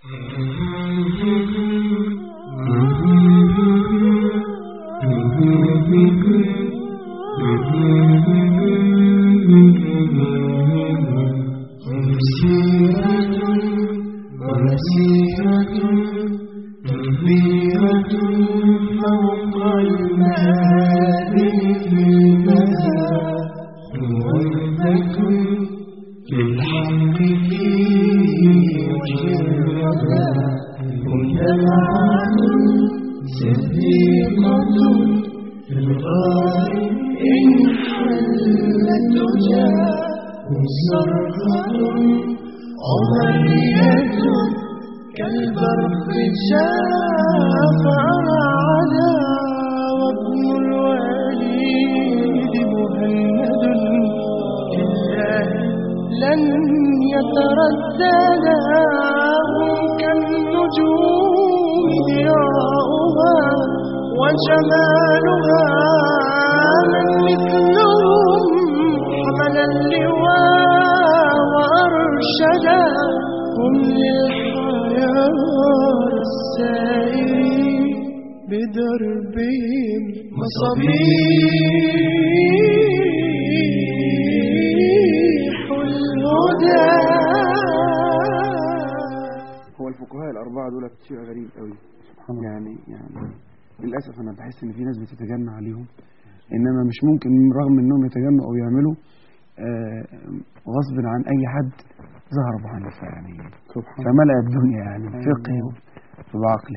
مش ممكن رغم انهم يتجمعوا ويعملوا آه غصب عن اي حد ظهر ابو حنيفه يعني فملأ الدنيا يعني بفقهه وبعقله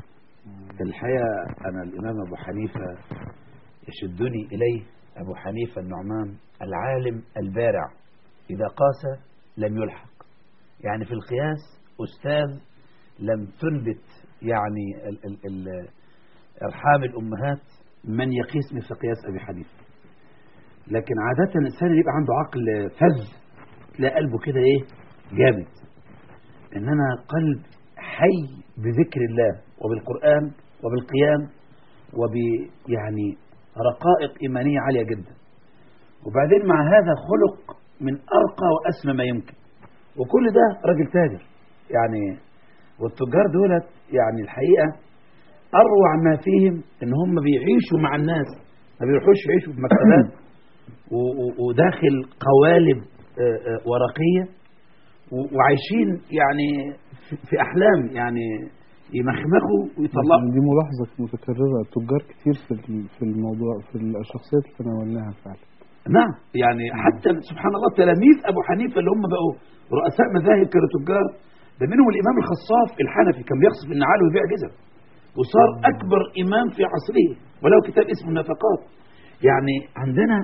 الحقيقه انا الامام ابو حنيفه يشدني اليه ابو حنيفه النعمان العالم البارع اذا قاس لم يلحق يعني في القياس استاذ لم تنبت يعني ال ال ال ارحام الامهات من يقيس مثل قياس أبي حنيفة لكن عادة الإنسان يبقى عنده عقل فز تلاقي قلبه كده إيه جامد إنما قلب حي بذكر الله وبالقرآن وبالقيام وب يعني رقائق إيمانية عالية جدا وبعدين مع هذا خلق من أرقى وأسمى ما يمكن وكل ده راجل تاجر يعني والتجار دولت يعني الحقيقة أروع ما فيهم إن هم بيعيشوا مع الناس ما بيروحوش يعيشوا في مكتبات وداخل قوالب ورقية وعايشين يعني في أحلام يعني يمخمخوا ويطلعوا دي ملاحظة متكررة التجار كتير في في الموضوع في الشخصيات اللي تناولناها فعلا نعم يعني حتى سبحان الله تلاميذ أبو حنيفة اللي هم بقوا رؤساء مذاهب كانوا تجار ده منهم الإمام الخصاف الحنفي كان بيخصف النعال ويبيع جزم وصار أكبر إمام في عصره ولو كتاب اسمه النفقات يعني عندنا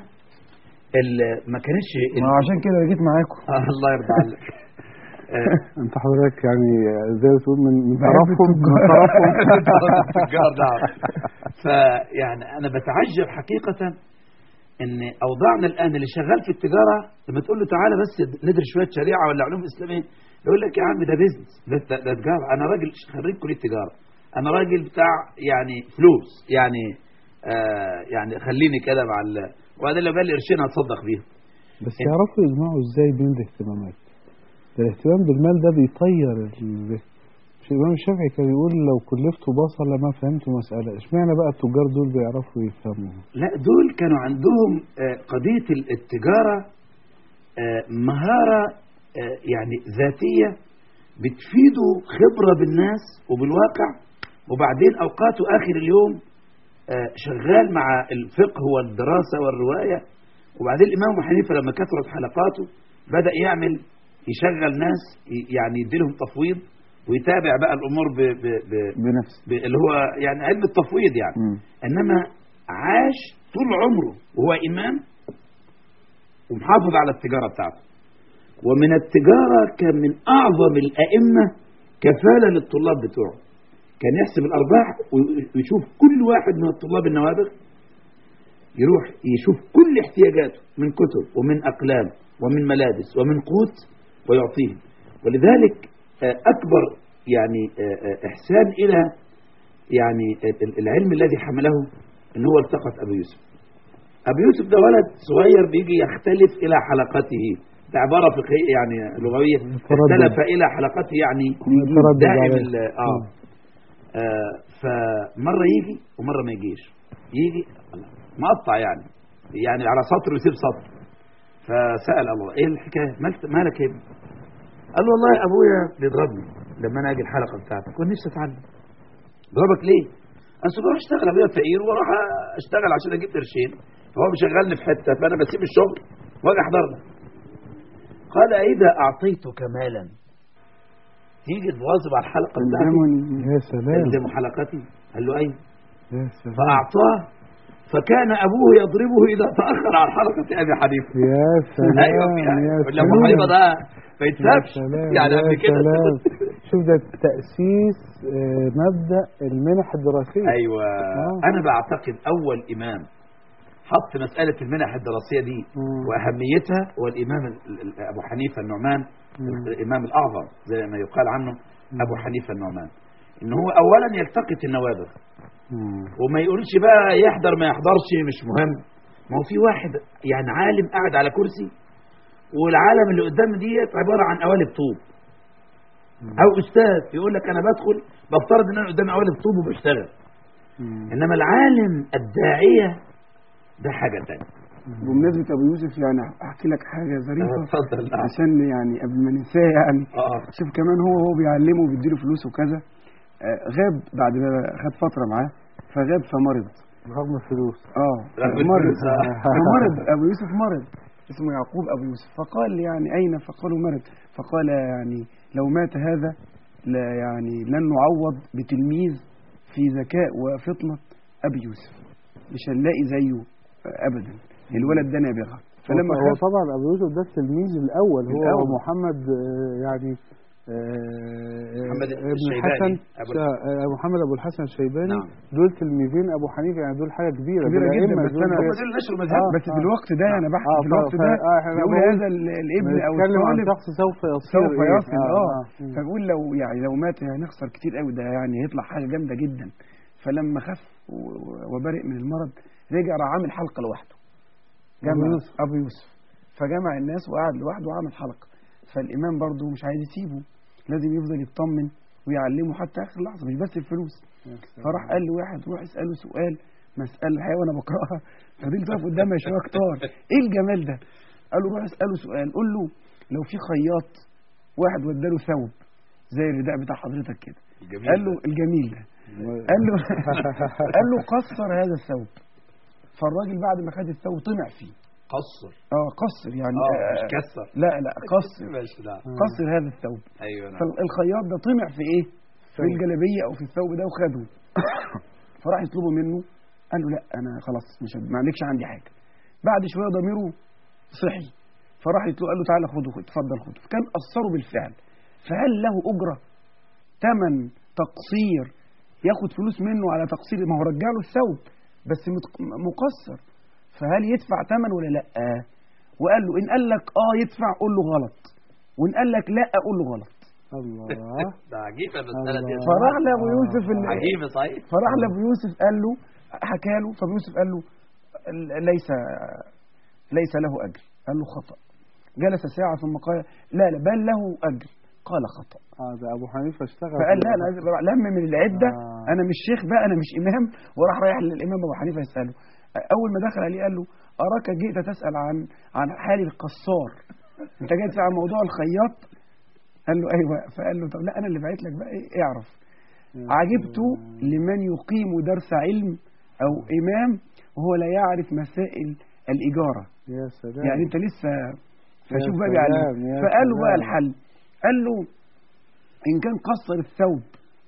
ما كانش ما عشان كده جيت معاكم آه الله يرضى عليك انت حضرتك يعني زي ما تقول من من طرفهم من طرفهم التجار نعم فيعني انا بتعجب حقيقه ان اوضاعنا الان اللي شغال في التجاره لما تقول له تعالى بس ندرس شويه شريعه ولا علوم اسلاميه يقول لك يا عم ده بيزنس ده, ده تجاره انا راجل خريج كليه تجاره انا راجل بتاع يعني فلوس يعني آه يعني خليني كده مع ال وهذا اللي بالي قرشين هتصدق بيهم بس يعرفوا يجمعوا ازاي بين الاهتمامات ده الاهتمام بالمال ده بيطير الذهن مش الامام الشافعي كان بيقول لو كلفت بصر لما فهمت مسألة اشمعنى بقى التجار دول بيعرفوا يفهموها لا دول كانوا عندهم آه قضية التجارة آه مهارة آه يعني ذاتية بتفيده خبرة بالناس وبالواقع وبعدين أوقاته آخر اليوم شغال مع الفقه والدراسة والرواية وبعدين الإمام أبو حنيفة لما كثرت حلقاته بدأ يعمل يشغل ناس يعني يديلهم تفويض ويتابع بقى الأمور ب ب ب بنفس ب اللي هو يعني علم التفويض يعني م. إنما عاش طول عمره وهو إمام ومحافظ على التجارة بتاعته ومن التجارة كان من أعظم الأئمة كفالة للطلاب بتوعه كان يحسب الأرباح ويشوف كل واحد من الطلاب النوابغ يروح يشوف كل احتياجاته من كتب ومن أقلام ومن ملابس ومن قوت ويعطيهم ولذلك أكبر يعني إحسان إلى يعني العلم الذي حمله أن هو التقط أبو يوسف أبو يوسف ده ولد صغير بيجي يختلف إلى حلقته ده عباره فقهيه يعني لغويه تردد. اختلف الى حلقته يعني تردد دائم عليه. ال- اه آه، فمره يجي ومره ما يجيش يجي مقطع يعني يعني على سطر ويسيب سطر فسال الله ايه الحكايه مالك مالك يا ابني قال له والله ابويا بيضربني لما انا اجي الحلقه بتاعتك كنت نفسي اتعلم ضربك ليه؟ انا بروح اشتغل ابويا فقير واروح اشتغل عشان اجيب قرشين فهو مشغلني في حته فانا بسيب الشغل واجي احضر لك قال اذا اعطيتك مالا تيجي تواظب على الحلقه بتاعتي تلزمني يا سلام تلزم حلقتي قال له ايوه يا سلام فاعطاه فكان ابوه يضربه اذا تاخر عن حلقه ابي حنيفه يا سلام ايوه يعني يا ولا ابو حنيفه سلام ده ما يا يتسابش سلام يعني يا قبل كده سلام شوف ده تأسيس آه، مبدأ المنح الدراسية ايوه آه. انا بعتقد اول امام حط مساله المنح الدراسيه دي مم. واهميتها هو الامام ال- ال- ابو حنيفه النعمان مم. الامام الاعظم زي ما يقال عنه ابو حنيفه النعمان ان هو اولا يلتقط النوابغ مم. وما يقولش بقى يحضر ما يحضرش مش مهم ما هو في واحد يعني عالم قاعد على كرسي والعالم اللي قدام ديت عباره عن قوالب طوب او استاذ يقول لك انا بدخل بفترض ان انا قدامي قوالب طوب وبشتغل مم. انما العالم الداعيه ده حاجه ثانيه بمناسبة أبو يوسف يعني أحكي لك حاجة ظريفة اتفضل نعم. عشان يعني قبل ما ننساها يعني اه شوف كمان هو هو بيعلمه وبيديله فلوس وكذا آه، غاب بعد ما خد فترة معاه فغاب فمرض رغم الفلوس اه رغم مرض الفلوس، آه. فمرض ابو يوسف مرض اسمه يعقوب ابو يوسف فقال يعني اين فقالوا مرض فقال يعني لو مات هذا لا يعني لن نعوض بتلميذ في ذكاء وفطنة ابي يوسف مش هنلاقي زيه ابدا الولد ده نابغه فلما هو خف طبعا ابو يوسف ده التلميذ الاول هو الأول. محمد آه، يعني آه، محمد ابن الشيباني. الحسن أبو شا- آه، محمد ابو الحسن الشيباني نعم. دول تلميذين ابو حنيفه يعني دول حاجه كبيره كبيرة دول جدا، أئمة، بس دول أنا- هم دول- دول نشروا المذهب آه. بس في الوقت ده انا بحكي آه، في الوقت ف- ده ف- آه، إحنا يقول بنقول- هذا ال- الابن او بنتكلم عن الطالب شخص سوف يصير سوف إيه؟ يصل اه مم. فبقول لو يعني لو مات هنخسر كتير قوي ده يعني هيطلع حاجه جامده جدا فلما خف و- و- وبرئ من المرض رجع راح عامل حلقه لوحده أبو جمع يوسف. ابو يوسف فجمع الناس وقعد لوحده وعمل حلقه فالامام برضه مش عايز يسيبه لازم يفضل يطمن ويعلمه حتى اخر لحظه مش بس الفلوس فراح قال له واحد روح اساله سؤال مساله الحقيقه وانا بقراها فضلت واقف قدامها شويه كتار ايه الجمال ده؟ قال له روح اساله سؤال قول له لو في خياط واحد وداله ثوب زي الرداء بتاع حضرتك كده جميل قال له الجميل ده قال له قال له قصر هذا الثوب فالراجل بعد ما خد الثوب طمع فيه قصر اه قصر يعني اه مش آه كسر لا لا قصر ماشي لا قصر هذا الثوب ايوه نعم. فالخياط ده طمع في ايه في الجلابيه او في الثوب ده وخده فراح يطلبه منه قال له لا انا خلاص مش هد- ما عندكش عندي حاجه بعد شويه ضميره صحي فراح يطلب قال له تعالى خده خد- اتفضل خده فكان قصره بالفعل فهل له اجره ثمن تقصير ياخد فلوس منه على تقصير ما هو رجع له الثوب بس مت- مقصر فهل يدفع ثمن ولا لا وقال له ان قال لك اه يدفع قول له غلط وان قال لك لا قول له غلط الله ده عجيبه المساله دي الله. فراح لابو يوسف ال- عجيبه صحيح فراح لابو يوسف قال له حكى له فابو يوسف قال له ليس ليس له اجر قال له خطا جلس ساعه ثم قال لا لا بل له اجر قال خطا اه ده ابو حنيفه اشتغل فقال في لا انا عايز أبقى- لم من العده آه. انا مش شيخ بقى انا مش امام وراح رايح للامام ابو حنيفه يساله اول ما دخل عليه قال له اراك جئت تسال عن عن حال القصار انت جاي تسال عن موضوع الخياط قال له ايوه فقال له طب لا انا اللي بعت لك بقى ايه اعرف عجبت لمن يقيم درس علم او امام وهو لا يعرف مسائل الاجاره يا سلام يعني انت لسه فشوف بقى سلام، بيعلم يا فقال له بقى سلام. الحل قال له ان كان قصر الثوب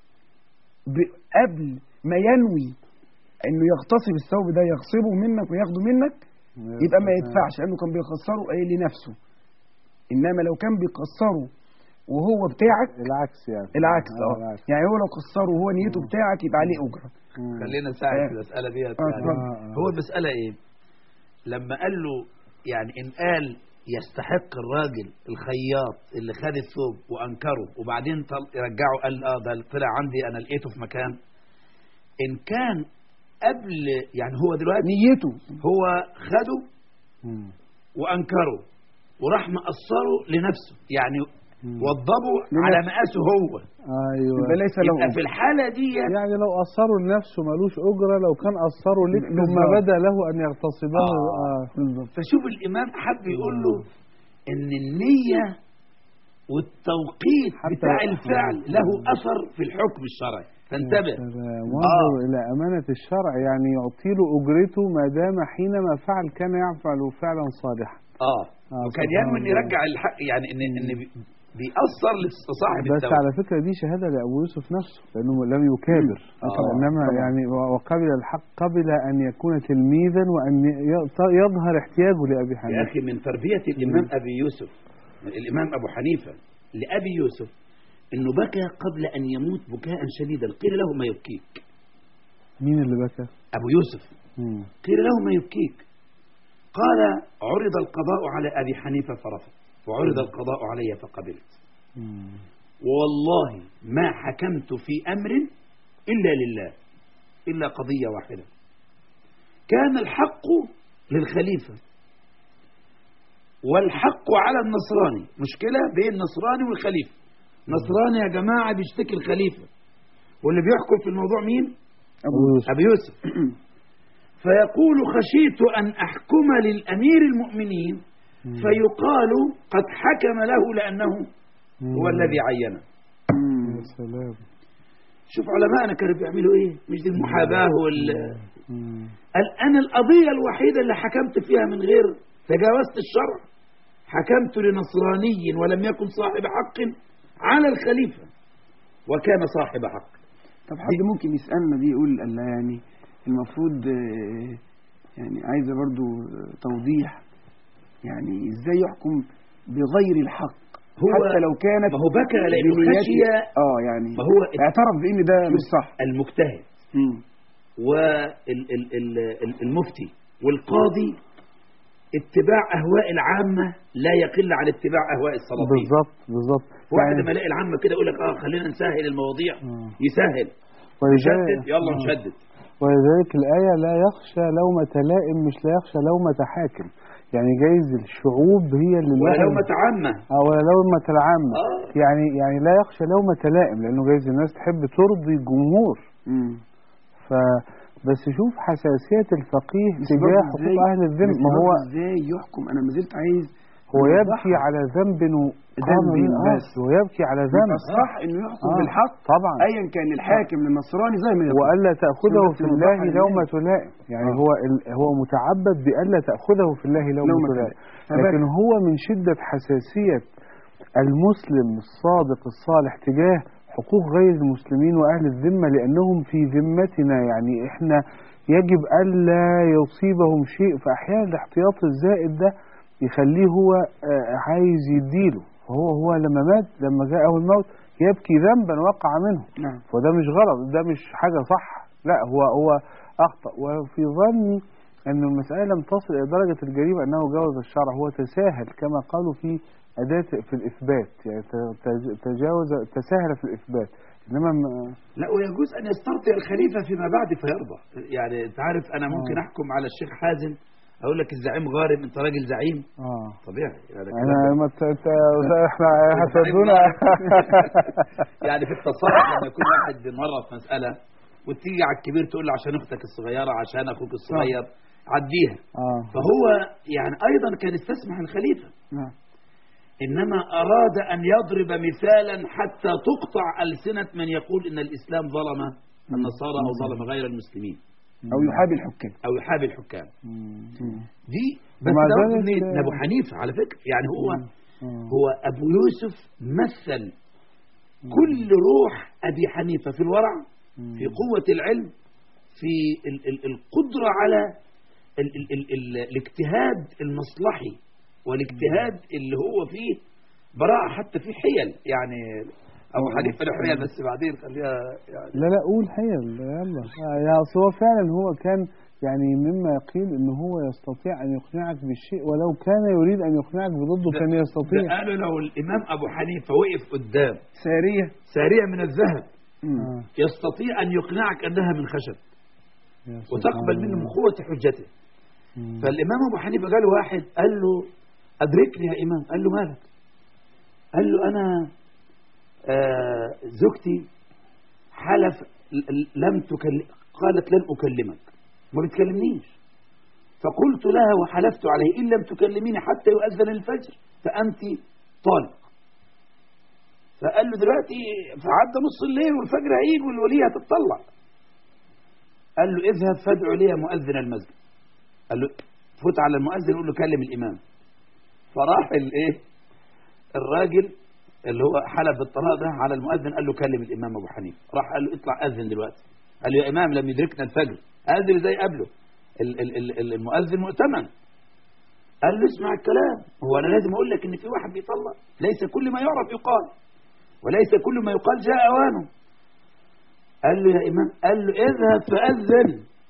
ب- قبل ما ينوي انه يغتصب الثوب ده يغصبه منك وياخده منك يا يبقى ما سلام. يدفعش لانه كان بيخسره ايه لنفسه انما لو كان بيكسره وهو بتاعك العكس يعني العكس آه، اه العكس. يعني هو لو كسره وهو نيته بتاعك يبقى عليه اجره مم. خلينا نساعد آه. في المساله ديت آه، يعني اتفضل. آه، آه. هو المساله ايه لما قال له يعني ان قال يستحق الراجل الخياط اللي خد الثوب وانكره وبعدين طل رجعه قال اه ده طلع عندي انا لقيته في مكان ان كان قبل يعني هو دلوقتي نيته هو خده مم. وانكره وراح مقصره لنفسه يعني مم. وضبه لنفسه. على مقاسه هو ايوه يبقى ليس له يبقى في الحالة دي يعني لو قصروا لنفسه ملوش أجرة لو كان قصروا لك ثم بالظبط. بدا له أن يغتصبه آه. آه. بالظبط فشوف الإمام حب يقول له إن النية والتوقيت حتى- بتاع الفعل له أثر في الحكم الشرعي فانتبه وانظر إلى أمانة الشرع يعني يعطي له أجرته ما دام حينما فعل كان يفعل فعلا صالحا اه آه، وكان سبحان ينوي ان الله. يرجع الحق يعني ان ان بي- بيأثر لصاحب بس الدولة على فكرة دي شهادة لأبو يوسف نفسه لأنه لم يكابر آه، طبعاً، إنما طبعاً. يعني وقبل الحق قبل أن يكون تلميذا وأن ي- يظهر احتياجه لأبي يا حنيفة أخي من تربية الإمام أبي يوسف الإمام أبو حنيفة لأبي يوسف إنه بكى قبل أن يموت بكاء شديدا قيل له ما يبكيك مين اللي بكى؟ أبو يوسف مم. قيل له ما يبكيك قال عرض القضاء على أبي حنيفة فرفض وعرض القضاء علي فقبلت مم. والله ما حكمت في أمر إلا لله إلا قضية واحدة كان الحق للخليفة والحق على النصراني مشكلة بين النصراني والخليفة نصراني يا جماعة بيشتكي الخليفة واللي بيحكم في الموضوع مين أبو يوسف أبي يوسف فيقول خشيت أن أحكم للأمير المؤمنين فيقال قد حكم له لأنه هو الذي عينه يا سلام شوف علماءنا كانوا بيعملوا ايه مش دي المحاباه وال مم. قال انا القضيه الوحيده اللي حكمت فيها من غير تجاوزت الشرع حكمت لنصراني ولم يكن صاحب حق على الخليفه وكان صاحب حق طب حد ممكن يسألنا دي يقول الله يعني المفروض آه، يعني عايزة برضو آه، توضيح يعني ازاي يحكم بغير الحق هو حتى لو كانت ما هو بكى لانه بنيته- خشي اه يعني ما هو اعترف بان ده مش صح المجتهد مم. والمفتي والقاضي اتباع اهواء العامه لا يقل عن اتباع اهواء السلاطين بالظبط بالظبط واحد لما يلاقي العامة كده يقول لك اه خلينا نسهل المواضيع آه. يسهل ولذلك نشدد يلا آه. نشدد ولذلك الآية لا يخشى لومة لائم مش لا يخشى لومة حاكم يعني جايز الشعوب هي اللي ولا لها- لو متعمة أو ولا لومة العامة آه. يعني يعني لا يخشى لومة لائم لأنه جايز الناس تحب ترضي الجمهور مم. ف بس شوف حساسية الفقيه بس تجاه برضه حقوق إزاي- أهل الذمة بس ما هو برضه ازاي يحكم انا ما زلت عايز هو يوضحها. يبكي على ذنب قام ذنب به- آه، بس. هو يبكي على يبقى ذنب الصح انه يحكم آه. بالحق طبعا ايا كان الحاكم للنصراني زي ما يقول وألا تأخذه عشان بس في نوضحها الله للناس. لومة لائم يعني آه. هو ال- هو متعبد بألا تأخذه في الله لومة لومة لائم لائم. لكن هو من شدة حساسية المسلم الصادق الصالح تجاه حقوق غير المسلمين وأهل الذمة لأنهم في ذمتنا يعني إحنا يجب ألا يصيبهم شيء فأحيانا الاحتياط الزائد ده يخليه هو آه، عايز يديله فهو هو لما مات لما جاءه الموت يبكي ذنبا وقع منه نعم وده مش غلط ده مش حاجة صح لا هو هو أخطأ وفي ظني أن المسألة لم تصل إلى درجة الجريمة أنه جاوز الشرع هو تساهل كما قالوا في أداة في الإثبات يعني ت- تج- تجاوز تساهل في الإثبات إنما م- لا ويجوز ان يسترضي الخليفة فيما بعد فيرضى يعني انت عارف انا ممكن آه. احكم على الشيخ حازم اقول لك الزعيم غارم انت راجل زعيم آه طبيعي يعني أنا كلام- ما ت- ت- إحنا هتودونا يعني في التصرف لما يكون واحد بمرة في مسألة وتيجي على الكبير تقول له عشان اختك الصغيرة عشان اخوك الصغير عديها آه فهو يعني ايضا كان استسمح الخليفة نعم إنما أراد أن يضرب مثالا حتى تقطع ألسنة من يقول إن الإسلام ظلم النصارى أو ظلم غير المسلمين او يحابي الحكام أو يحابي الحكام مم. دي بس ومع ده ذلك- منين؟ من أبو حنيفة على فكرة يعني هو آه. هو أبو يوسف مثل كل روح أبي حنيفة في الورع في قوة العلم في ال ال القدرة على ال ال ال ال الاجتهاد المصلحي والاجتهاد اللي هو فيه براءة حتى في حيل يعني أبو حنيفة له حيل بس بعدين خليها يعني لا لا قول حيل يلا آه، يا أصل هو فعلا هو كان يعني مما يقيل ان هو يستطيع ان يقنعك بالشيء ولو كان يريد ان يقنعك بضده كان ده يستطيع قالوا لو الإمام أبو حنيفة وقف قدام سارية سارية من الذهب مم. آه. يستطيع أن يقنعك أنها من خشب يا سبحان وتقبل منه من الله. قوة حجته مم. فالإمام أبو حنيفة قال واحد قال له أدركني يا إمام قال له مالك قال له أنا آه زوجتي حلف ل- ل- لم تكلم قالت لن أكلمك ما بتكلمنيش فقلت لها وحلفت عليه إن لم تكلميني حتى يؤذن الفجر فأنت طالق فقال له دلوقتي فعدى نص الليل والفجر هيجي والولية هتطلع قال له اذهب فادعو لي مؤذن المسجد قال له فوت على المؤذن قول له كلم الإمام فراح الايه الراجل اللي هو حلف بالطلاق ده على المؤذن قال له كلم الإمام أبو حنيفة راح قال له اطلع أذن دلوقتي قال له يا إمام لم يدركنا الفجر أذن زي قبله ال- ال- ال- ال- المؤذن مؤتمن قال له اسمع الكلام هو أنا لازم أقول لك إن في واحد بيطلق ليس كل ما يعرف يقال وليس كل ما يقال جاء أوانه قال له يا إمام قال له اذهب فأذن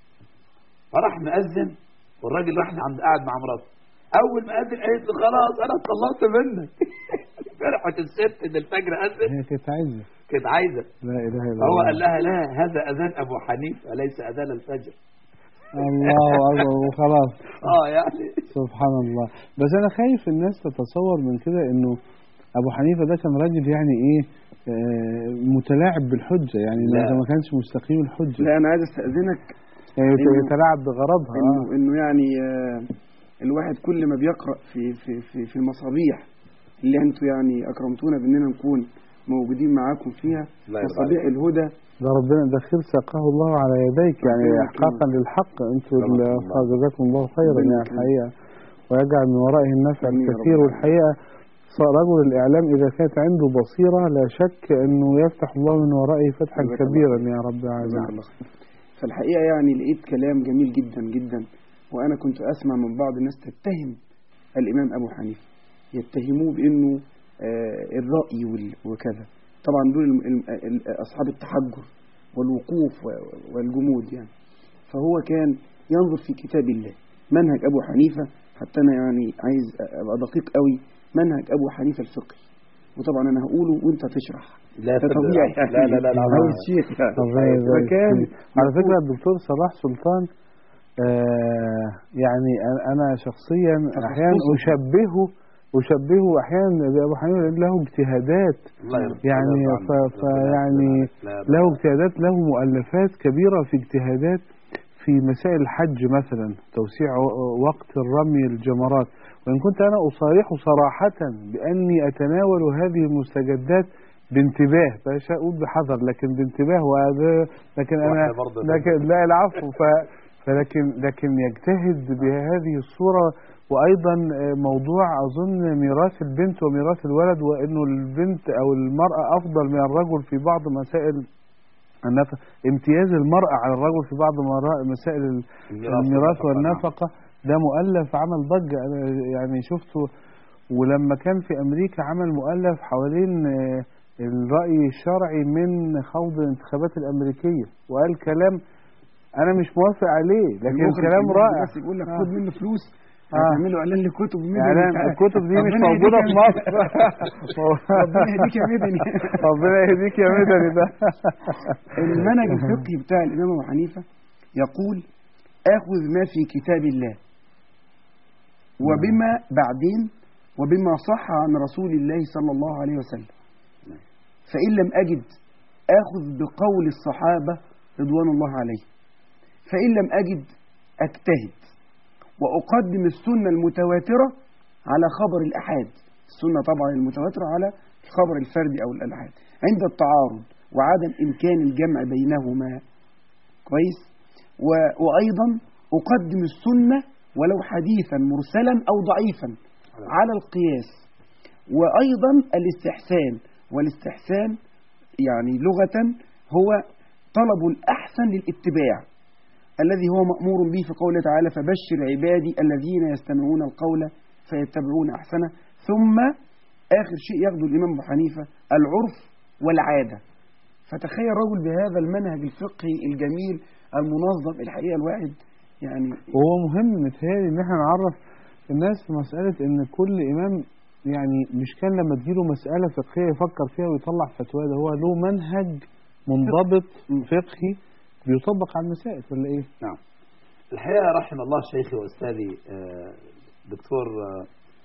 فراح مأذن والراجل راح عند قاعد مع مراته أول ما أذن قالت له خلاص أنا اتطلقت منك فرحت الست إن الفجر أذن هي كانت عايزة كانت عايزة لا إله إلا فهو الله قال لها لا هذا أذان أبو حنيفة ليس أذان الفجر الله أكبر وخلاص آه يعني سبحان الله بس أنا خايف الناس تتصور من كده إنه أبو حنيفة ده كان راجل يعني إيه آه، متلاعب بالحجة يعني لا. ما ما كانش مستقيم الحجة لا انا عايز استاذنك يعني يت- إنه- يتلاعب بغرضها انه آه. انه يعني آه، الواحد كل ما بيقرا في في في في المصابيح اللي انتوا يعني اكرمتونا باننا نكون موجودين معاكم فيها الله يرضى مصابيح الهدى ده ربنا ده خير ساقاه الله على يديك يعني ربنا إحقاقا للحق أنتوا ربنا ال- الله. جزاكم الله خيرا ربنا يعني يكرمك. الحقيقة ويجعل من ورائه النفع آمين يا الكثير رب. والحقيقة ص- رجل الإعلام إذا كانت عنده بصيرة لا شك أنه يفتح الله من ورائه فتحا جزاك الله كبيرا خير. يا رب جزاك العالمين الله خير. فالحقيقة يعني لقيت كلام جميل جدا جدا وأنا كنت أسمع من بعض الناس تتهم الإمام أبو حنيفة يتهموه بأنه آه، الرأي وال- وكذا طبعا دول الم- الم- ال- أصحاب التحجر والوقوف و- والجمود يعني فهو كان ينظر في كتاب الله منهج أبو حنيفة حتى أنا يعني عايز أبقى دقيق قوي منهج أبو حنيفة الفقهي وطبعا أنا هقوله وأنت تشرح لا ده طبيعي يعني لا لا لا, لا, عاوز شيخ يعني ربنا يبارك فكان فيك. على فكرة الدكتور صلاح سلطان آه يعني أنا- أنا شخصيا أحيانا تخصصه. أشبهه أشبهه أحيانا بأبو حنيفة لأن له اجتهادات الله يرضى يعني الله ف- يرضى عنك. فيعني لا- لا- له اجتهادات له مؤلفات كبيرة في اجتهادات في مسائل الحج مثلا توسيع و- وقت الرمي الجمرات وإن كنت أنا أصارح صراحة بأني أتناول هذه المستجدات بانتباه مش أقول بحذر لكن بانتباه وهذا لكن أنا وإحنا برضه لكن لا العفو ف فلكن لكن يجتهد بهذه الصورة وأيضا آه، موضوع أظن ميراث البنت وميراث الولد وأنه البنت أو المرأة أفضل من الرجل في بعض مسائل النفقة امتياز المرأة على الرجل في بعض مرا- مسائل ال- الميراث والنفقة ده مؤلف عمل ضجة أنا يعني شفته ولما كان في أمريكا عمل مؤلف حوالين آه، الرأي الشرعي من خوض الانتخابات الأمريكية وقال كلام أنا مش موافق عليه لكن المخرج كلام المخرج رائع بس يقول لك آه. خد منه فلوس آه. هتعملوا اعلان لكتب مدني إعلان بتاع- الكتب دي مش ربنا موجودة يهديك في يا مصر ربنا يهديك يا مدني ربنا يهديك يا مدني ده المنهج الفقهي بتاع الامام ابو حنيفه يقول اخذ ما في كتاب الله وبما بعدين وبما صح عن رسول الله صلى الله عليه وسلم فإن لم أجد آخذ بقول الصحابة رضوان الله عليهم فإن لم أجد أجتهد وأقدم السنة المتواترة على خبر الأحاد السنة طبعا المتواترة على الخبر الفردي أو الأحاد عند التعارض وعدم إمكان الجمع بينهما كويس و... وأيضا أقدم السنة ولو حديثا مرسلا أو ضعيفا على القياس وأيضا الاستحسان والاستحسان يعني لغة هو طلب الأحسن للاتباع الذي هو مأمور به في قوله تعالى فبشر عبادي الذين يستمعون القول فيتبعون أحسنه ثم آخر شيء ياخده الإمام أبو حنيفة العرف والعادة فتخيل رجل بهذا المنهج الفقهي الجميل المنظم الحقيقة الواحد يعني وهو مهم متهيألي ان احنا نعرف الناس في مسألة ان كل امام يعني مش كان لما تجيله مسألة فقهية يفكر فيها ويطلع فتوى ده هو له منهج منضبط فقهي بيطبق على المسائل ولا ايه؟ نعم الحقيقة رحم الله شيخي وأستاذي آه، دكتور آه،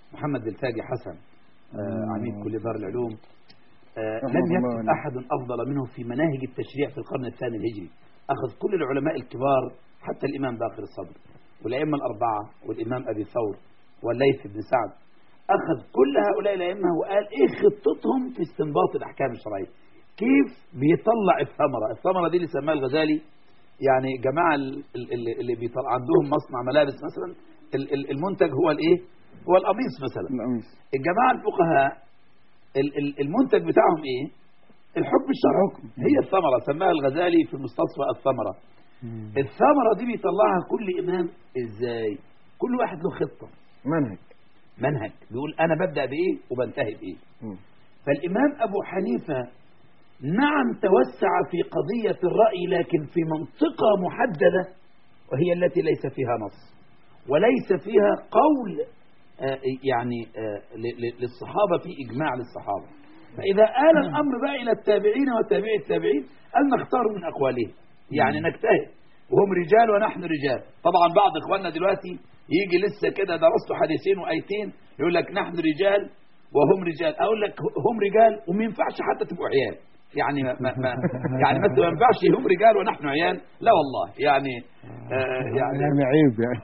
محمد بلتاجي حسن آه، عميد كلية دار العلوم آه، رحمه لم الله يكتب عليه. أحد أفضل منه في مناهج التشريع في القرن الثاني الهجري أخذ كل العلماء الكبار حتى الإمام باقر الصدر والأئمة الأربعة والإمام أبي ثور والليث بن سعد أخذ كل هؤلاء الأئمة وقال إيه خطتهم في استنباط الأحكام الشرعية كيف بيطلع الثمرة الثمرة دي اللي سماها الغزالي يعني جماعة ال- ال- اللي اللي بيطلع عندهم مصنع ملابس مثلا ال- ال- المنتج هو الإيه هو القميص مثلا القميص الجماعة الفقهاء ال- ال- المنتج بتاعهم ايه الحكم الشرعي الحكم. هي الثمرة سماها الغزالي في المستصفى الثمرة الثمرة دي بيطلعها كل إمام ازاي كل واحد له خطة منهج منهج بيقول أنا ببدأ بإيه وبنتهي بإيه مم. فالإمام أبو حنيفة نعم توسع في قضية الرأي لكن في منطقة محددة وهي التي ليس فيها نص وليس فيها قول آه، يعني آه، ل- ل- للصحابة في إجماع للصحابة فإذا آل الأمر بقى إلى التابعين وتابعي التابعين قال نختار من أقوالهم يعني نجتهد وهم رجال ونحن رجال طبعا بعض إخواننا دلوقتي يجي لسه كده درسوا حديثين وآيتين يقول لك نحن رجال وهم رجال أقول لك هم رجال وما ينفعش حتى تبقوا عيال يعني ما ما ما يعني مثلا ما ينفعش هم رجال ونحن عيال لا والله يعني آه يعني يعني عيب يعني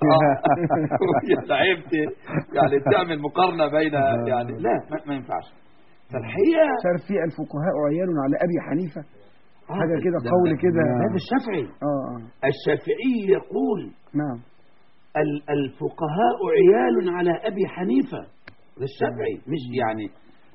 آه. عيبت يعني تعمل مقارنة بين يعني لا ما, ما ينفعش فالحقيقة صار في الفقهاء عيال على ابي حنيفه حاجه كده ده- قول ده- كده هذا الشافعي اه اه الشافعي يقول نعم ال- الفقهاء عيال على أبي حنيفة ده الشافعي مش يعني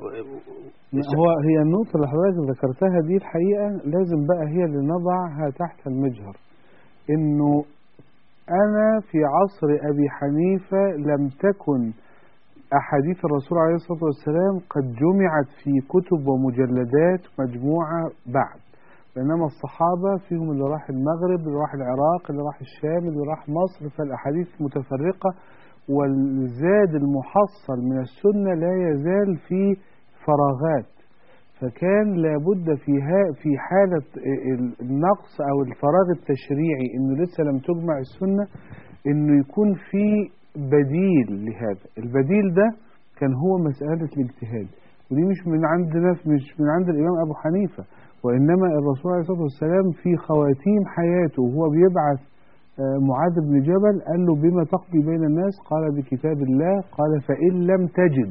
هو هي النقطة اللي حضرتك ذكرتها دي الحقيقة لازم بقى هي اللي نضعها تحت المجهر إنه أنا في عصر أبي حنيفة لم تكن أحاديث الرسول عليه الصلاة والسلام قد جمعت في كتب ومجلدات مجموعة بعد بينما الصحابة فيهم اللي راح المغرب اللي راح العراق اللي راح الشام اللي راح مصر فالأحاديث متفرقة والزاد المحصل من السنة لا يزال في فراغات فكان لابد في ها- في حالة ال- النقص أو الفراغ التشريعي إنه لسه لم تجمع السنة إنه يكون في بديل لهذا البديل ده كان هو مسألة الاجتهاد ودي مش من عند ناس مش من عند الإمام أبو حنيفة وإنما الرسول عليه الصلاة والسلام في خواتيم حياته وهو بيبعث آه، معاذ بن جبل قال له بما تقضي بين الناس قال بكتاب الله قال فإن لم تجد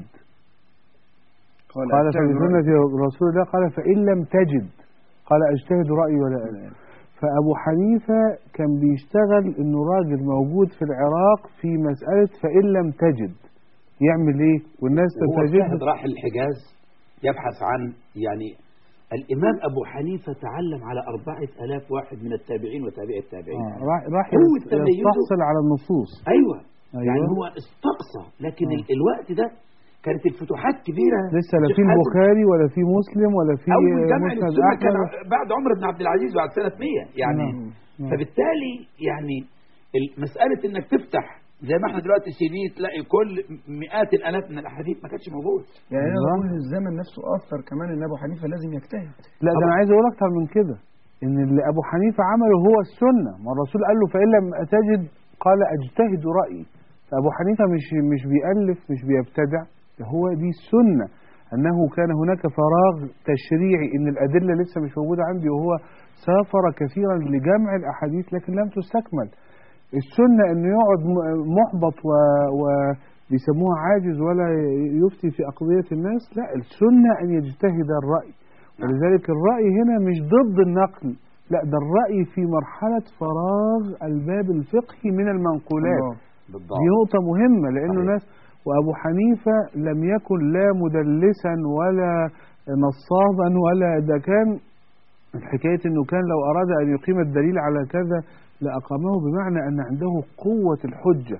قال أجتهد فبسنة رأيي. رسول الله قال فإن لم تجد قال أجتهد رأيي ولا أجد فأبو حنيفة كان بيشتغل إنه راجل موجود في العراق في مسألة فإن لم تجد يعمل إيه والناس وهو تتجد شاهد راح الحجاز يبحث عن يعني الإمام أبو حنيفة تعلم على أربعة ألاف واحد من التابعين وتابعي التابعين آه، راح راح قوة تميزه. يستحصل على النصوص أيوة. أيوة. يعني هو استقصى لكن آه. ال- الوقت ده كانت الفتوحات كبيرة لسه لا شيخ في حازم. البخاري ولا في مسلم ولا في أول جامع مسند للسنة كان أحمد ع- بعد عمر بن عبد العزيز بعد سنة 100 يعني نعم. نعم. فبالتالي يعني ال- مسألة إنك تفتح زي ما احنا دلوقتي سي دي تلاقي كل مئات الآلاف من الأحاديث ما كانتش موجود يعني انا الله. بقول الزمن نفسه اثر كمان ان ابو حنيفه لازم يجتهد لا ده طبعا. انا عايز اقول اكتر من كده ان اللي ابو حنيفه عمله هو السنه ما الرسول قال له فان لم تجد قال اجتهد رايي فابو حنيفه مش مش بيالف مش بيبتدع ده هو دي السنه انه كان هناك فراغ تشريعي ان الادله لسه مش موجوده عندي وهو سافر كثيرا لجمع الاحاديث لكن لم تستكمل السنه انه يقعد م- محبط و, و بيسموها عاجز ولا يفتي في اقضيه الناس لا السنه ان يجتهد الراي ولذلك الرأي هنا مش ضد النقل لا ده الرأي في مرحلة فراغ الباب الفقهي من المنقولات الله. بالضبط دي نقطة مهمة لأنه صحيح. ناس وأبو حنيفة لم يكن لا مدلسا ولا نصابا ولا ده كان حكاية أنه كان لو أراد أن يقيم الدليل على كذا لأقامه بمعنى أن عنده قوة الحجة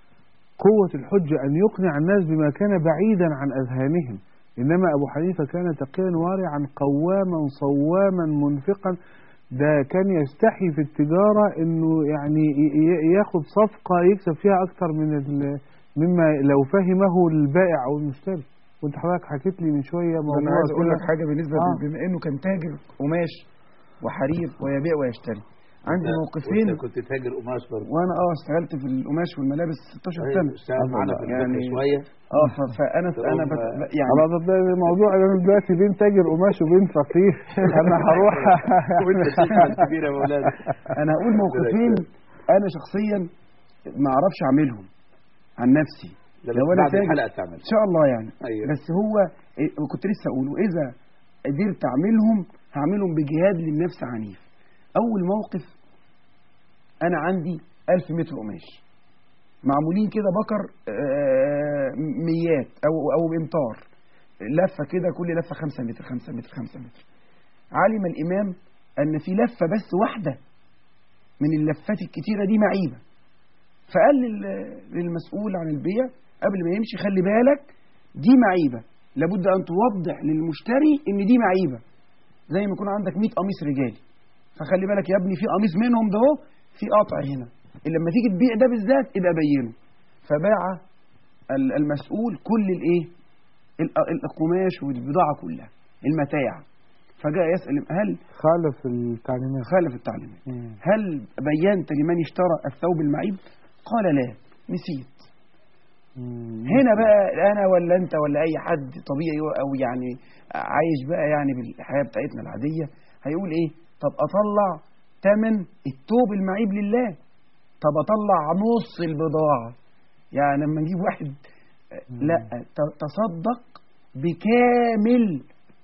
قوة الحجة أن يقنع الناس بما كان بعيدا عن أذهانهم إنما أبو حنيفة كان تقيا وارعا قواما صواما منفقا ده كان يستحي في التجارة إنه يعني ي- ي- ياخد صفقة يكسب فيها أكتر من ال- مما لو فهمه البائع أو المشتري وأنت حضرتك حكيت لي من شوية ده موضوع انا عايز اقول كده. لك حاجه بالنسبه آه. بما انه كان تاجر قماش وحرير ويبيع ويشتري عندي أنت- موقفين وأنت كنت تاجر قماش برضه وانا اه اشتغلت في القماش والملابس 16 سنه اشتغل معانا في الفقه يعني- شويه اه ف- فانا انا بت... تقوم- يعني خلاص ده الموضوع انا دلوقتي بين تاجر قماش وبين فقيه انا هروح وانت شيخ كبير يا مولانا انا هقول موقفين انا شخصيا ما اعرفش اعملهم عن نفسي ده لو انا بعد تاجر الحلقه تعمل ان شاء الله يعني أيوة. بس هو إيه، كنت لسه اقول واذا قدرت اعملهم هعملهم بجهاد للنفس عنيف اول موقف انا عندي ألف متر قماش معمولين كده بكر آه، ميات او او امتار لفه كده كل لفه خمسة متر خمسة متر خمسة متر علم الامام ان في لفه بس واحده من اللفات الكتيره دي معيبه فقال لل- للمسؤول عن البيع قبل ما يمشي خلي بالك دي معيبه لابد ان توضح للمشتري ان دي معيبه زي ما يكون عندك 100 قميص رجالي فخلي بالك يا ابني في قميص منهم ده اهو في قطع هنا اللي لما تيجي تبيع ده بالذات يبقى بينه فباع ال- المسؤول كل الايه ال- القماش والبضاعه كلها المتاع فجاء يسال هل خالف التعليمات خالف التعليمات مم. هل بينت لمن اشترى الثوب المعيب قال لا نسيت مم. هنا بقى انا ولا انت ولا اي حد طبيعي او يعني عايش بقى يعني بالحياه بتاعتنا العاديه هيقول ايه طب اطلع ثمن الثوب المعيب لله طب اطلع نص البضاعه يعني لما نجيب واحد لا ت- تصدق بكامل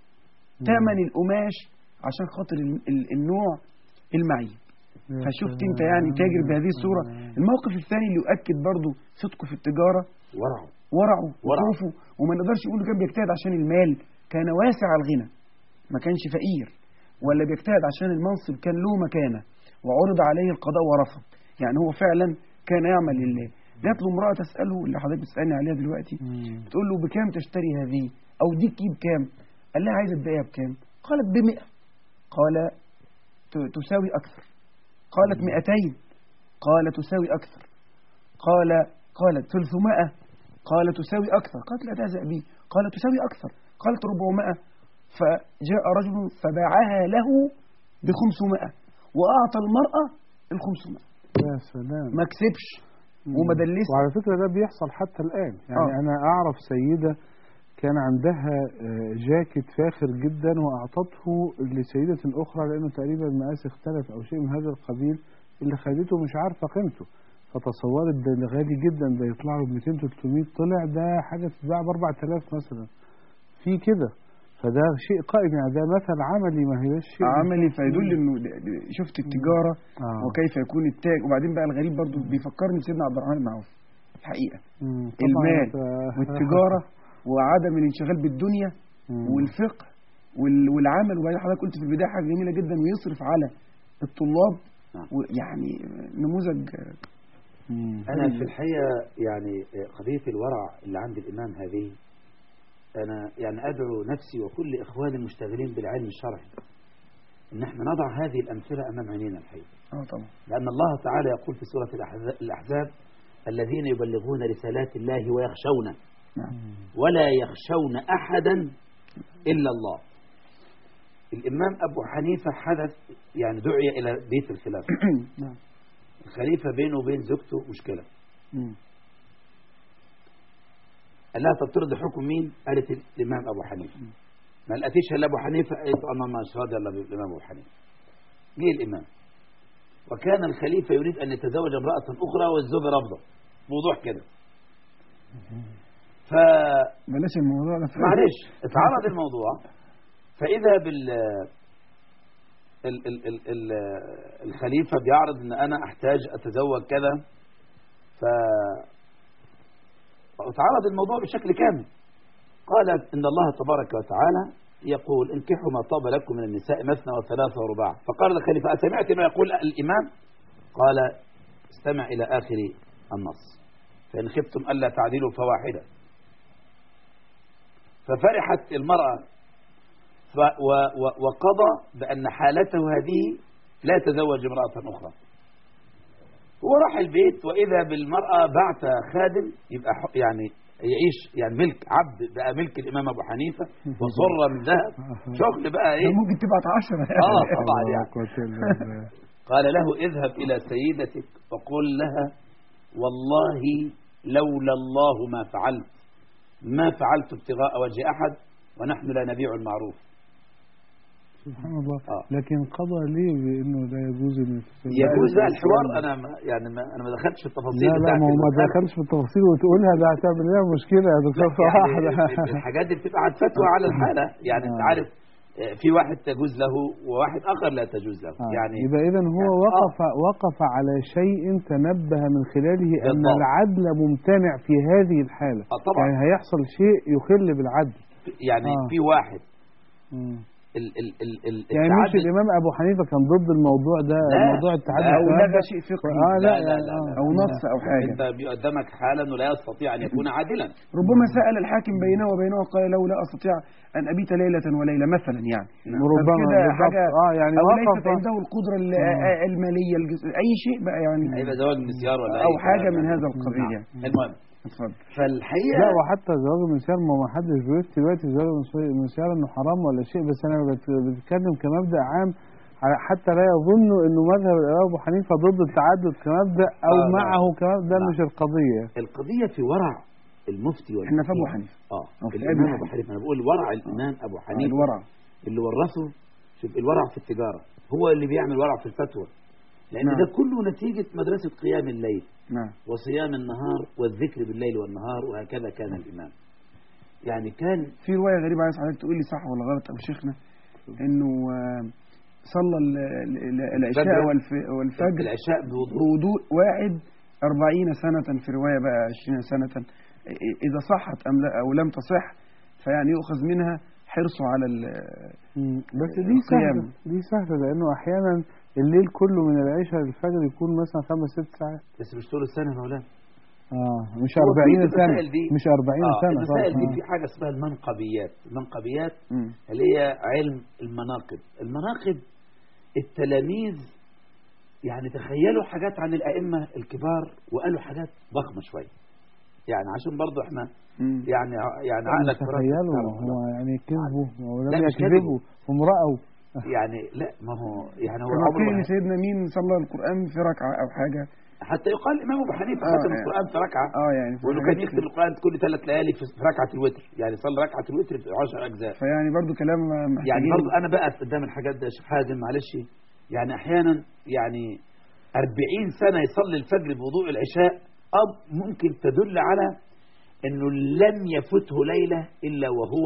ثمن القماش عشان خاطر ال- ال- النوع المعيب يا فشفت انت سلام. يعني تاجر بهذه الصوره الموقف الثاني اللي يؤكد برضو صدقه في التجاره ورعه ورعه ورعه. وخوفه وما نقدرش نقول كان بيجتهد عشان المال كان واسع الغنى ما كانش فقير ولا بيجتهد عشان المنصب كان له مكانه وعرض عليه القضاء ورفض يعني هو فعلا كان يعمل لله جات له امراه تساله اللي حضرتك بتسالني عليها دلوقتي مم. بتقول له بكام تشتري هذه او دي تجيب كام قال لها عايزه تبيعها بكام قالت بمئة قال ت- تساوي اكثر قالت مئتين قال تساوي اكثر قال قالت ثلثمائة قال تساوي اكثر قالت لا تهزأ بي قال تساوي اكثر قالت ربعمائة فجاء رجل فباعها له بخمسمائة واعطى المرأة الخمسمائة يا سلام ما كسبش وما دلسش وعلى فكرة ده بيحصل حتى الآن يعني آه. أنا أعرف سيدة كان عندها آه، جاكيت فاخر جدا وأعطته لسيدة أخرى لأنه تقريبا المقاس اختلف أو شيء من هذا القبيل اللي خدته مش عارفة قيمته فتصورت ده غالي جدا ده يطلع له ب 200 300 طلع ده حاجة تتباع ب 4000 مثلا في كده فده شيء قائم يعني ده مثل عملي ما هيش شيء عملي فيدل انه د- د- شفت التجاره آه. وكيف يكون التاج وبعدين بقى الغريب برضو بيفكرني بسيدنا عبد الرحمن بن عوف الحقيقه مم، طبعاً المال ف- والتجاره وعدم الانشغال بالدنيا مم. والفقه وال- والعمل وبعدين حضرتك قلت في البدايه حاجه جميله جدا ويصرف على الطلاب نعم. ويعني نموذج مم. أنا في الحقيقة يعني قضية الورع اللي عند الإمام هذه أنا يعني أدعو نفسي وكل إخواني المشتغلين بالعلم الشرعي إن احنا نضع هذه الأمثلة أمام عينينا الحقيقة اه طبعا لأن الله تعالى يقول في سورة الأحز- الأحزاب الذين يبلغون رسالات الله ويخشونه نعم ولا يخشون أحدا إلا الله الإمام أبو حنيفة حدث يعني دعي إلى بيت الخلافة نعم الخليفة بينه وبين زوجته مشكلة مم. قال لها طب ترضي حكم مين؟ قالت الإمام أبو حنيفة ما لقيتيش إلا أبو حنيفة قالت أنا مش راضي إلا بالإمام أبو حنيفة جه الإمام وكان الخليفة يريد أن يتزوج امرأة أخرى والزوجة رافضة موضوع كده ف بلاش الموضوع ده معلش اتعرض الموضوع فإذا بال ال ال ال ال الخليفة بيعرض أن أنا أحتاج أتزوج كذا ف وتعرض الموضوع بشكل كامل قالت إن الله تبارك وتعالى يقول انكحوا ما طاب لكم من النساء مثنى وثلاثة ورباع فقال الخليفة أسمعت ما يقول الإمام قال استمع إلى آخر النص فإن خفتم ألا تعدلوا فواحدة ففرحت المرأة ف و و وقضى بأن حالته هذه لا يتزوج امرأة أخرى هو راح البيت وإذا بالمرأة بعت خادم يبقى ح- يعني يعيش يعني ملك عبد بقى ملك الإمام أبو حنيفة وصرة من ذهب شغل بقى إيه ممكن تبعت 10 آه طبعا الله يعني قوة إلا بالله. قال له اذهب إلى سيدتك وقل لها والله لولا الله ما فعلت ما فعلت ابتغاء وجه أحد ونحن لا نبيع المعروف سبحان الله آه. لكن قضى ليه بانه لا يجوز ان يتسلم؟ يجوز بقى الحوار أنا ما يعني ما أنا ما دخلتش في التفاصيل لا لا بتاعت ما هو ما المسألة. دخلش في التفاصيل وتقولها ده هتعمل لنا مشكله يا دكتور يعني صلاح الحاجات دي بتبقى عن فتوى على الحالة يعني انت آه. عارف آه، في واحد تجوز له وواحد آخر لا تجوز له آه. يعني يبقى اذا هو يعني- وقف وقف على شيء تنبه من خلاله ان بالضبط. العدل ممتنع في هذه الحاله آه، طبعا. يعني هيحصل شيء يخل بالعدل يعني آه. في واحد مم. ال ال ال ال يعني مش التعدد- الامام ابو حنيفه كان ضد الموضوع ده لا، موضوع التعدد لا، او والكلام لغى ده؟ شيء فقهي اه لا, لا، لا، لا، آه. لا. او نص او حاجه انت قدامك حالة انه لا يستطيع ان يكون عادلا ربما سأل الحاكم بينه وبينه وقال له لا أستطيع أن أبيت ليلة وليلة مثلا يعني ربما فكده بالضبط. حاجة اه يعني أو وقف ليست عنده القدرة ال- آه. المالية الجس... أي شيء بقى يعني هيبقى زواج مسيار ولا أو أي حاجة كلام من يعني. هذا القبيل نعم. يعني المهم اتفضل فالحقيقة لا وحتى زواج المسيار ما ما حدش بيفتي دلوقتي زواج المسيار انه حرام ولا شيء بس انا بت- بتكلم كمبدا عام على- حتى لا يظنوا انه مذهب الامام ابو حنيفه ضد التعدد كمبدا او آه، لا. معه كمبدا لا. مش القضيه القضية في ورع المفتي والفقيه احنا في أبو حنيفة اه أو في الامام أبي ابو حنيفه انا بقول ورع الامام ابو حنيفه الورع اللي ورثه شوف الورع في التجارة هو اللي بيعمل ورع في الفتوى لأن نعم. ده كله نتيجة مدرسة قيام الليل نعم وصيام النهار والذكر بالليل والنهار وهكذا كان الإمام يعني كان في رواية غريبة عايز حضرتك تقول لي صح ولا غلط أو شيخنا إنه آه، صلى ال- ال- ال- العشاء الفجر. والف- والفجر العشاء بوضوح بوضوء واحد أربعين سنة في رواية بقى عشرين سنة إ- إذا صحت أم لا أو لم تصح فيعني يؤخذ منها حرصه على ال- مم. بس دي القيام. سهله دي سهله لانه احيانا الليل كله من العشاء للفجر يكون مثلا خمس ست ساعات بس مش طول السنة يا مولانا اه مش هو 40 كل سنه المسائل دي- مش 40 آه سنه المسائل طبعاً. دي في حاجة اسمها المنقبيات المنقبيات مم. اللي هي علم المناقب المناقب التلاميذ يعني تخيلوا حاجات عن الأئمة الكبار وقالوا حاجات ضخمة شوية يعني عشان برضو احنا مم. يعني يعني لا، عقلك مش تخيلوا ما هو يعني كذبوا لا، ولم مش يكذبوا هم رأوا يعني لا ما هو يعني هو كما عمره قيل ما- سيدنا مين صلى القرآن في ركعة أو حاجة حتى يقال الإمام أبو حنيفة آه، ختم يعني. القرآن في ركعة اه يعني في وإنه حاجات كان يختم كده. القرآن كل ثلاث ليالي في في ركعة الوتر يعني صلى ركعة الوتر في 10 أجزاء فيعني برضو كلام يعني محتاجين برضه أنا بقف قدام الحاجات ده يا شيخ حازم معلش يعني أحيانا يعني 40 سنة يصلي الفجر بوضوء العشاء أب ممكن تدل على إنه لم يفته ليلة إلا وهو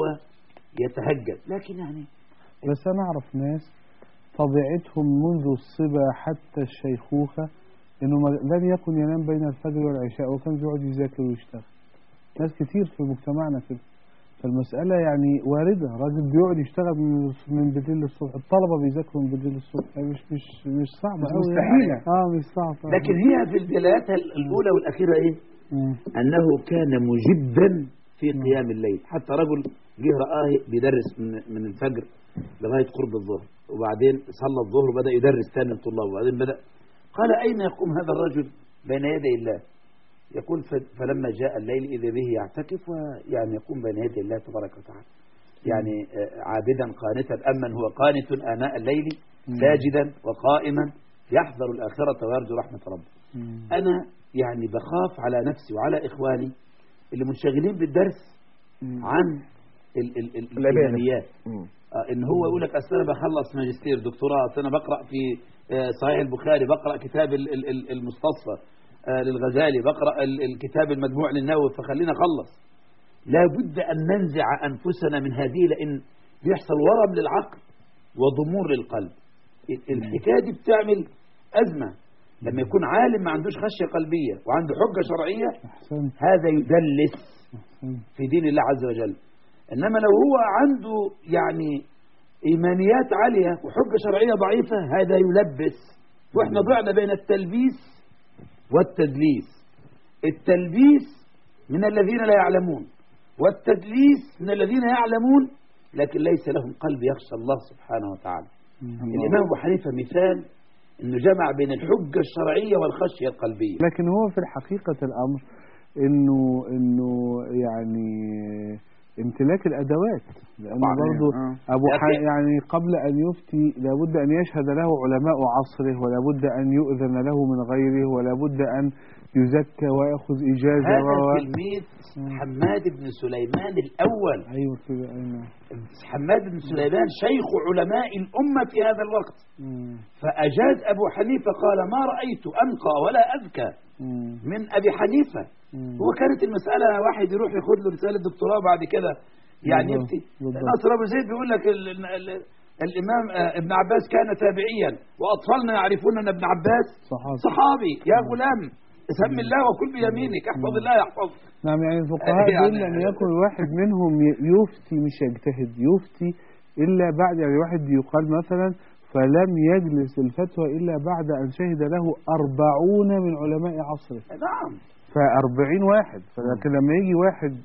يتهجد لكن يعني بس أنا أعرف ناس طبيعتهم منذ الصبا حتى الشيخوخة إنه ما- لم يكن ينام بين الفجر والعشاء وكان بيقعد يذاكر ويشتغل ناس كتير في مجتمعنا كده فالمسألة يعني واردة راجل بيقعد يشتغل من من بالليل للصبح الطلبة بيذاكروا من بالليل للصبح يعني مش مش مش صعبة مش أوي مستحيلة. يعني. اه مش صعبة لكن هي في الدلالات الأولى والأخيرة إيه؟ مم. أنه كان مجدا في قيام الليل حتى رجل جه رآه بيدرس من, من الفجر لغاية قرب الظهر وبعدين صلى الظهر وبدأ يدرس تاني للطلاب وبعدين بدأ قال أين يقوم هذا الرجل بين يدي الله يقول ف- فلما جاء الليل إذا به يعتكف ويعني يقوم بين يدي الله تبارك وتعالى يعني آه، عابدا قانتا أمن هو قانت آناء الليل ساجدا وقائما يحذر الآخرة ويرجو رحمة ربه مم. أنا يعني بخاف على نفسي وعلى إخواني اللي منشغلين بالدرس عن ال ال ال الإيمانيات آه، إن هو يقول لك أصل أنا بخلص ماجستير دكتوراه أصل أنا بقرأ في آه، صحيح البخاري بقرأ كتاب ال- ال- ال- المستصفى آه، للغزالي بقرأ ال- الكتاب المجموع للنووي فخلينا أخلص لا بد أن ننزع أنفسنا من هذه لأن بيحصل ورم للعقل وضمور للقلب ال- الحكاية دي بتعمل أزمة لما يكون عالم ما عندوش خشية قلبية وعنده حجة شرعية أحسن هذا يدلس أحسن في دين الله عز وجل إنما لو هو عنده يعني إيمانيات عالية وحجة شرعية ضعيفة هذا يلبس وإحنا ضعنا بين التلبيس والتدليس التلبيس من الذين لا يعلمون والتدليس من الذين يعلمون لكن ليس لهم قلب يخشى الله سبحانه وتعالى الإمام أبو حنيفة مثال أنه جمع بين الحجة الشرعية والخشية القلبية لكن هو في حقيقة الأمر إنه إنه يعني امتلاك الادوات لان طبعاً. برضه آه. ابو يا ح... أخي. يعني قبل ان يفتي لابد ان يشهد له علماء عصره ولابد ان يؤذن له من غيره ولابد ان يزكى وياخذ اجازه هذا و... تلميذ حماد بن سليمان الأول ايوه كده ايوه حماد بن سليمان شيخ علماء الأمة في هذا الوقت مم. فأجاز أبو حنيفة قال ما رأيت أنقى ولا أذكى مم. من أبي حنيفة مم. هو كانت المسألة واحد يروح ياخد له رسالة دكتوراه بعد كده يعني بالضبط، يفتي بالضبط. ناصر أبو زيد بيقول لك ال ال ال الإمام آه، ابن عباس كان تابعيا وأطفالنا يعرفون أن ابن عباس صحابي صحابي يا غلام سم الله وكل بيمينك احفظ الله يحفظك نعم يعني الفقهاء يعني- دول أن يكون واحد منهم ي- يفتي مش يجتهد يفتي إلا بعد يعني واحد يقال مثلا فلم يجلس الفتوى إلا بعد أن شهد له أربعون من علماء عصره نعم فأربعين واحد فلكن لما يجي واحد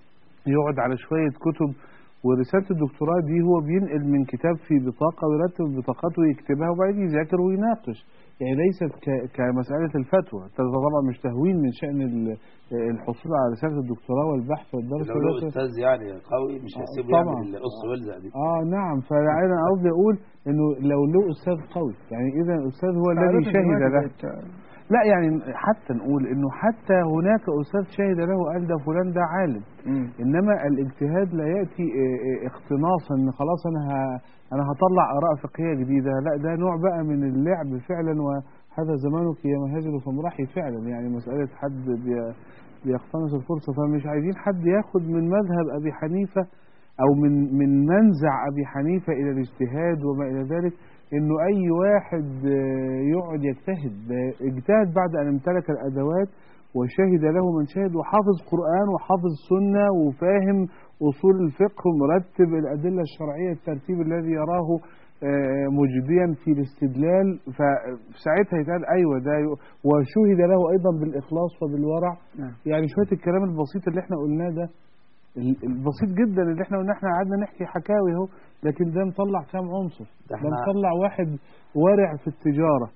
يقعد على شوية كتب ورسالة الدكتوراه دي هو بينقل من كتاب في بطاقة ويرتب بطاقته ويكتبها وبعدين يذاكر ويناقش يعني ليست ك- كمسألة الفتوى ده طبعا مش تهوين من شأن ال- الحصول على رسالة الدكتوراه والبحث والدرس لو له والرسالة. استاذ يعني قوي مش هيسيبه طبعاً. يعمل القص والزق دي اه نعم فانا قصدي اقول انه لو له استاذ قوي يعني اذا الاستاذ هو الذي عادة شهد دلوقتي له بقت- لا يعني حتى نقول انه حتى هناك استاذ شهد له قال ده فلان ده عالم مم. انما الاجتهاد لا ياتي اه، اه، اختناصا ان خلاص انا ه- انا هطلع اراء فقهيه جديده لا ده نوع بقى من اللعب فعلا وهذا زمانك يا مهاجر فمرحي فعلا يعني مساله حد بي- بيقتنص الفرصه فمش عايزين حد ياخد من مذهب ابي حنيفه او من من منزع ابي حنيفه الى الاجتهاد وما الى ذلك انه اي واحد اه، يقعد يجتهد ده اجتهد بعد ان امتلك الادوات وشهد له من شهد وحافظ قرآن وحافظ سنة وفاهم أصول الفقه ومرتب الأدلة الشرعية الترتيب الذي يراه آه، مجديا في الاستدلال فساعتها يتقال أيوة ده ي- وشهد له أيضا بالإخلاص وبالورع نعم. يعني شوية الكلام البسيط اللي احنا قلناه ده ال- البسيط جدا اللي احنا قلنا احنا قعدنا نحكي حكاوي اهو لكن ده مطلع كام عنصر ده ده احنا- مطلع واحد ورع في التجارة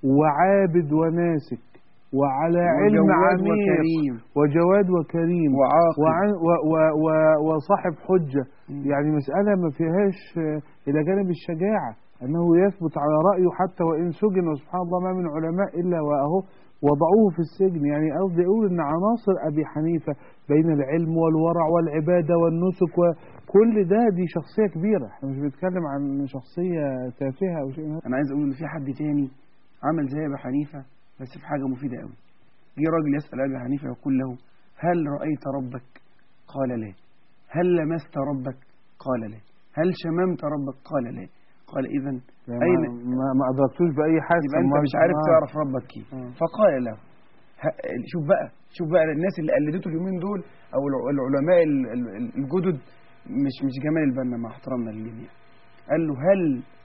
وعابد وناسك وعلى علم وجواد عميق وكريم وجواد وكريم وعاقل وعن و و و وصاحب حجة مم. يعني مسألة ما فيهاش آه، إلى جانب الشجاعة أنه يثبت على رأيه حتى وإن سجن وسبحان الله ما من علماء إلا وأهو وضعوه في السجن يعني قصدي أقول أن عناصر أبي حنيفة بين العلم والورع والعبادة والنسك وكل ده دي شخصية كبيرة احنا مش بنتكلم عن شخصية تافهة أو شيء من هذا. انا عايز اقول ان في حد تاني عمل زي ابي حنيفه بس في حاجه مفيده قوي جه راجل يسال ابي حنيفه يقول له هل رايت ربك قال لا هل لمست ربك قال لا هل شممت ربك قال لا قال اذا يعني أين ما, ما, ما أدركتوش بأي حاسة يبقى انت أمال- مش عارف آه. تعرف ربك كيف آه. فقال له ه- شوف بقى شوف بقى الناس اللي قلدته اليومين دول او الع- العلماء ال- ال- ال- الجدد مش مش جمال البنا مع احترامنا للجميع قال له هل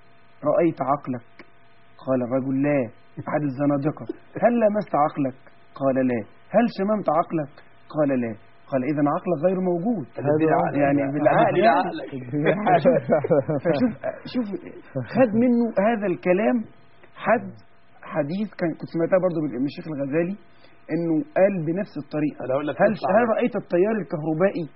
رأيت عقلك قال الرجل لا أحد الزنادقة هل لمست عقلك قال لا هل شممت عقلك قال لا قال إذا عقلك غير موجود هذا يعني بالعقل يعني عقلك فشوف شوف خد منه هذا الكلام حد حديث كان كنت سمعتها برضه من الشيخ الغزالي انه قال بنفس الطريقه انا اقول لك هل قصة هل على- رايت التيار الكهربائي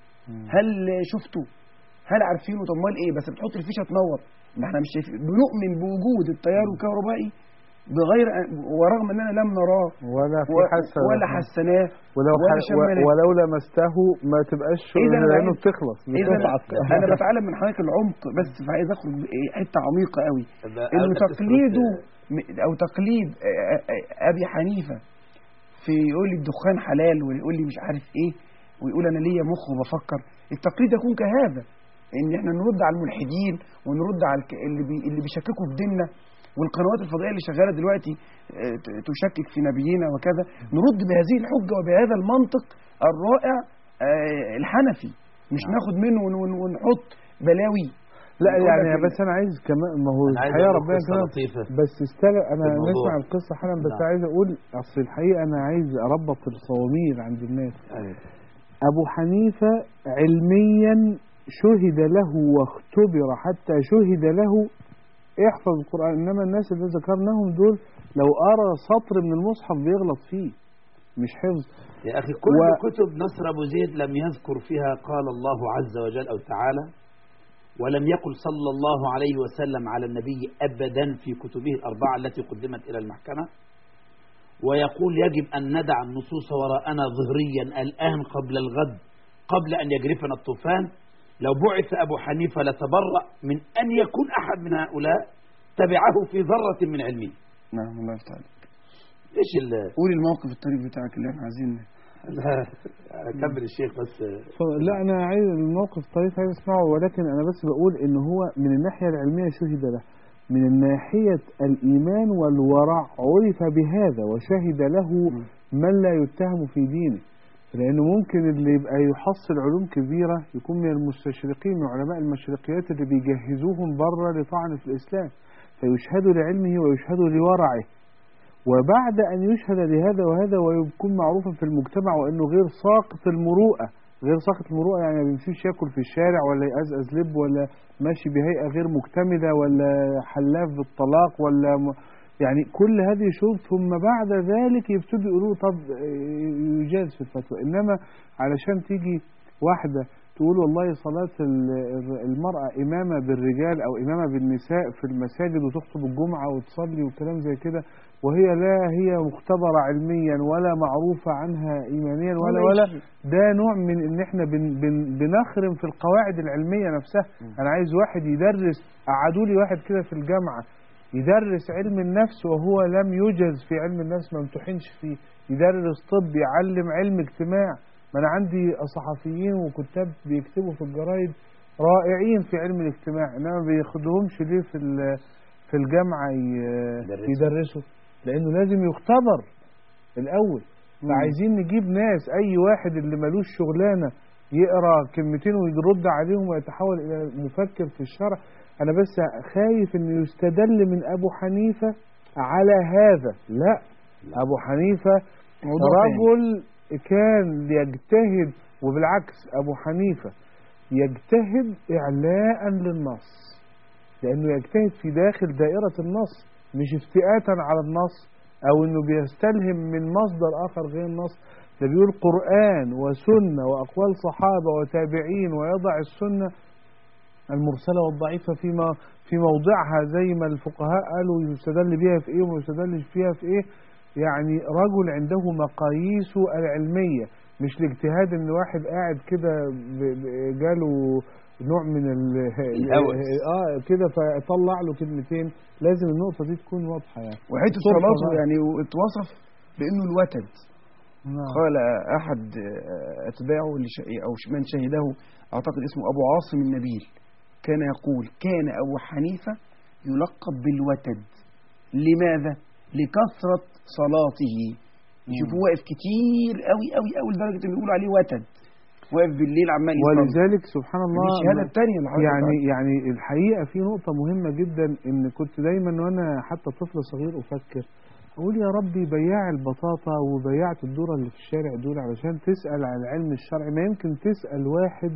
هل شفته هل عارفينه طب امال ايه بس بتحط الفيشه تنور ما احنا مش شايفين بنؤمن بوجود التيار الكهربائي بغير أن- ورغم اننا لم نراه ولا في و- حاسة ولا حسناه ولو ولا ح... شمالات. و... ولو لمسته ما تبقاش إذا أنا لانه عايز- بتخلص اذا بتقطع. انا بتعلم من حضرتك العمق بس فعايز اخرج بإيه حته عميقه قوي ده انه أول تقليده تثبت- م- او تقليد آه، آه، ابي حنيفه في يقول لي الدخان حلال ويقول لي مش عارف ايه ويقول انا ليا مخ وبفكر التقليد يكون كهذا ان احنا نرد على الملحدين ونرد على الك- اللي بي اللي بيشككوا في ديننا والقنوات الفضائيه اللي شغاله دلوقتي آه، ت- تشكك في نبينا وكذا نرد بهذه الحجه وبهذا المنطق الرائع آه، الحنفي مش نعم. ناخد منه ون- ون- ونحط بلاوي لا يقول يعني لك بس انا عايز كمان ما هو أنا عايز الحقيقه أقول ربنا قصة كمان لطيفة بس استلم انا في الموضوع. نسمع القصه حالا بس نعم. عايز اقول اصل الحقيقه انا عايز اربط الصواميل عند الناس أيوة. ابو حنيفه علميا شهد له واختبر حتى شهد له احفظ القران انما الناس اللي ذكرناهم دول لو قرا سطر من المصحف بيغلط فيه مش حفظ يا أخي كل و- كتب نصر أبو زيد لم يذكر فيها قال الله عز وجل أو تعالى ولم يقل صلى الله عليه وسلم على النبي أبدا في كتبه الأربعة التي قدمت إلى المحكمة ويقول يجب أن ندع النصوص وراءنا ظهريا الآن قبل الغد قبل أن يجرفنا الطوفان لو بعث أبو حنيفة لتبرأ من أن يكون أحد من هؤلاء تبعه في ذرة من علمه نعم الله يفتح عليك إيش ال قول الموقف الطريف بتاعك اللي احنا عايزين لا كمل الشيخ بس ف- لا انا عايز الموقف طريف عايز اسمعه ولكن انا بس بقول ان هو من الناحيه العلميه شهد له من الناحيه الايمان والورع عرف بهذا وشهد له من لا يتهم في دينه لانه ممكن اللي يبقى يحصل علوم كبيره يكون من المستشرقين من علماء المشرقيات اللي بيجهزوهم بره لطعن في الاسلام فيشهدوا لعلمه ويشهدوا لورعه وبعد أن يشهد لهذا وهذا ويكون معروفا في المجتمع وأنه غير ساقط المروءة غير ساقط المروءة يعني ما بيمشيش ياكل في الشارع ولا يقزقز لب ولا ماشي بهيئة غير مكتملة ولا حلاف بالطلاق ولا م... يعني كل هذه شروط ثم بعد ذلك يبتدوا يقولوا طب يجاز في الفتوى إنما علشان تيجي واحدة تقول والله صلاة ال- المرأة إمامة بالرجال أو إمامة بالنساء في المساجد وتخطب الجمعة وتصلي وكلام زي كده وهي لا هي مختبرة علميا ولا معروفة عنها إيمانيا ولا ولا ده نوع من إن إحنا بن بن بنخرم في القواعد العلمية نفسها أنا عايز واحد يدرس قعدوا لي واحد كده في الجامعة يدرس علم النفس وهو لم يجز في علم النفس ما امتحنش فيه يدرس طب يعلم علم اجتماع ما أنا عندي صحفيين وكتاب بيكتبوا في الجرايد رائعين في علم الاجتماع إنما ما بياخدوهمش ليه في ال- في الجامعة ي- يدرسوا. يدرسوا لأنه لازم يختبر الأول فعايزين نجيب ناس أي واحد اللي ملوش شغلانة يقرأ كلمتين ويرد عليهم ويتحول إلى مفكر في الشرع أنا بس خايف إنه يستدل من أبو حنيفة على هذا لا أبو حنيفة موضوع تاني. رجل كان يجتهد وبالعكس أبو حنيفة يجتهد إعلاء للنص لأنه يجتهد في داخل دائرة النص مش افتئاتا على النص أو إنه بيستلهم من مصدر آخر غير النص ده بيقول قرآن وسنة وأقوال صحابة وتابعين ويضع السنة المرسلة والضعيفة فيما في موضعها زي ما الفقهاء قالوا يستدل بها في إيه وما يستدلش فيها في إيه يعني رجل عنده مقاييسه العلمية مش الاجتهاد ان واحد قاعد كده ب- ب- جاله نوع من ال الهوس. اه كده فطلع له كلمتين لازم النقطة دي تكون واضحة يعني وحته صدفة صلاته بقى. يعني اتوصف بانه الوتد نعم. قال احد آه، اتباعه اللي ش- او من شهده اعتقد اسمه ابو عاصم النبيل كان يقول كان ابو حنيفه يلقب بالوتد لماذا لكثره صلاته يشوفوه واقف كتير قوي قوي قوي لدرجه انه يقولوا عليه وتد واقف بالليل عمال يصلي ولذلك سبحان دي الله الشهاده الثانيه اللي حضرتك يعني بتاعتها. يعني الحقيقة في نقطة مهمة جدا إن كنت دايما وأنا حتى طفل صغير أفكر أقول يا ربي بياع البطاطا وبياعة الذرة اللي في الشارع دول علشان تسأل عن العلم الشرعي ما يمكن تسأل واحد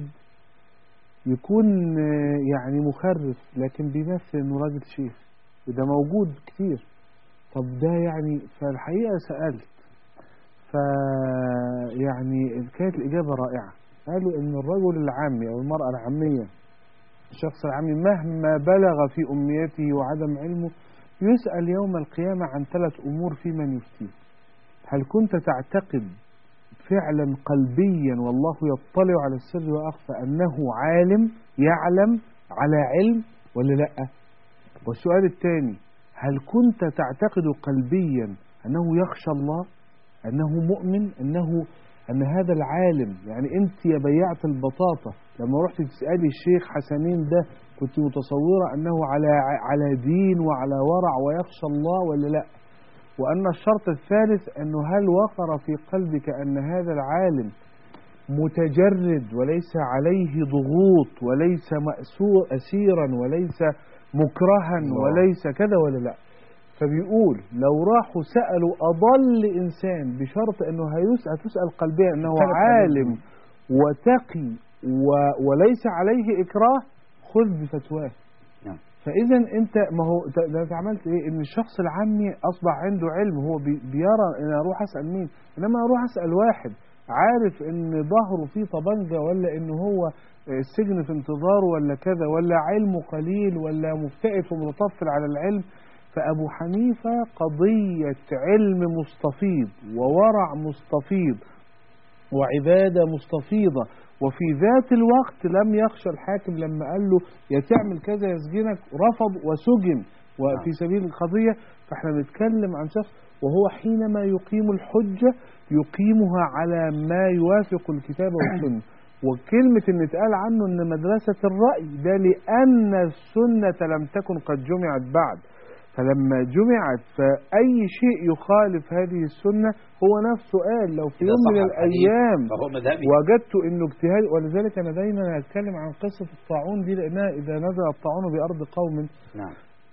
يكون آه، يعني مخرف لكن بيمثل إنه راجل شيخ وده موجود كتير طب ده يعني فالحقيقة سألت ف يعني كانت الإجابة رائعة قالوا إن الرجل العامي أو المرأة العامية الشخص العامي مهما بلغ في أمنيته وعدم علمه يسأل يوم القيامة عن ثلاث أمور في من يفتيه هل كنت تعتقد فعلا قلبيا والله يطلع على السر وأخفى أنه عالم يعلم على علم ولا لا والسؤال الثاني هل كنت تعتقد قلبيا أنه يخشى الله أنه مؤمن أنه أن هذا العالم يعني أنت يا بياعة البطاطا لما رحت تسألي الشيخ حسنين ده كنت متصورة أنه على على دين وعلى ورع ويخشى الله ولا لا وأن الشرط الثالث أنه هل وقر في قلبك أن هذا العالم متجرد وليس عليه ضغوط وليس مأسور أسيرا وليس مكرها الله. وليس كذا ولا لا فبيقول لو راحوا سألوا أضل إنسان بشرط أنه هيسأل تسأل قلبيا أنه ثلاث عالم كلمات. وتقي و وليس عليه إكراه خذ بفتواه نعم. فاذا انت ما هو ت- ده أنت عملت ايه ان الشخص العامي اصبح عنده علم هو بي- بيرى ان اروح اسال مين انما اروح اسال واحد عارف ان ظهره فيه طبنجه ولا ان هو السجن في انتظاره ولا كذا ولا علمه قليل ولا مفتئت ومتطفل على العلم فأبو حنيفة قضية علم مستفيض وورع مستفيض وعبادة مستفيضة وفي ذات الوقت لم يخشى الحاكم لما قال له يا تعمل كذا يسجنك رفض وسجن وفي سبيل القضية فاحنا بنتكلم عن شخص وهو حينما يقيم الحجة يقيمها على ما يوافق الكتاب والسنة وكلمة ان اتقال عنه ان مدرسة الرأي ده لأن السنة لم تكن قد جمعت بعد فلما جمعت فأي شيء يخالف هذه السنة هو نفسه قال لو في إذا يوم صح من الحديث الأيام فهو مذهبي وجدت انه اجتهاد ولذلك انا دايما اتكلم عن قصه الطاعون دي لانها اذا نزل الطاعون بارض قوم نعم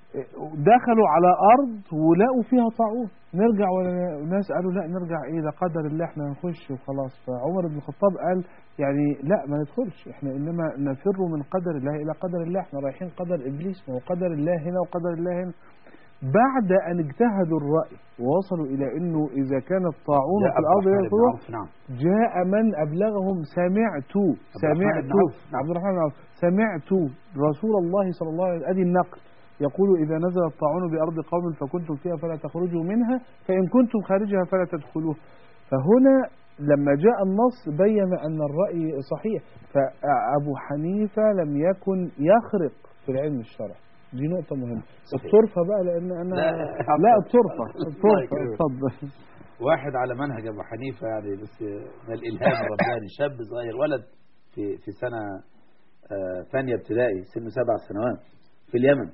دخلوا على ارض ولقوا فيها طاعون نرجع ولا ناس قالوا لا نرجع ايه ده قدر الله احنا نخش وخلاص فعمر بن الخطاب قال يعني لا ما ندخلش احنا انما نفر من قدر الله الى قدر الله احنا رايحين قدر ابليس ما هو قدر الله هنا وقدر الله هنا بعد ان اجتهدوا الراي ووصلوا الى انه اذا كان الطاعون جاء في الارض عبد الرحمن بن يدخلوا عوف، نعم جاء من أبلغهم سمعت الرحمن سمعت بن عوف. عبد الرحمن بن عوف سمعت رسول الله صلى الله عليه وسلم أدي النقل يقول إذا نزل الطاعون بأرض قوم فكنتم فيها فلا تخرجوا منها فإن كنتم خارجها فلا تدخلوها فهنا لما جاء النص بين أن الرأي صحيح فأبو حنيفة لم يكن يخرق في العلم الشرعي دي نقطة مهمة صحيح. الطرفة بقى لأن أنا لا، لا الطرفة الله الطرفة يكرمك. اتفضل واحد على منهج ابو حنيفه يعني بس من الالهام الرباني شاب صغير ولد في في سنه آه، ثانيه ابتدائي سنه سبع سنوات في اليمن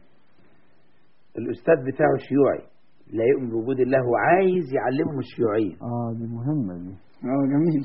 الاستاذ بتاعه شيوعي لا يؤمن بوجود الله وعايز يعلمهم الشيوعيه اه دي مهمة دي اه جميل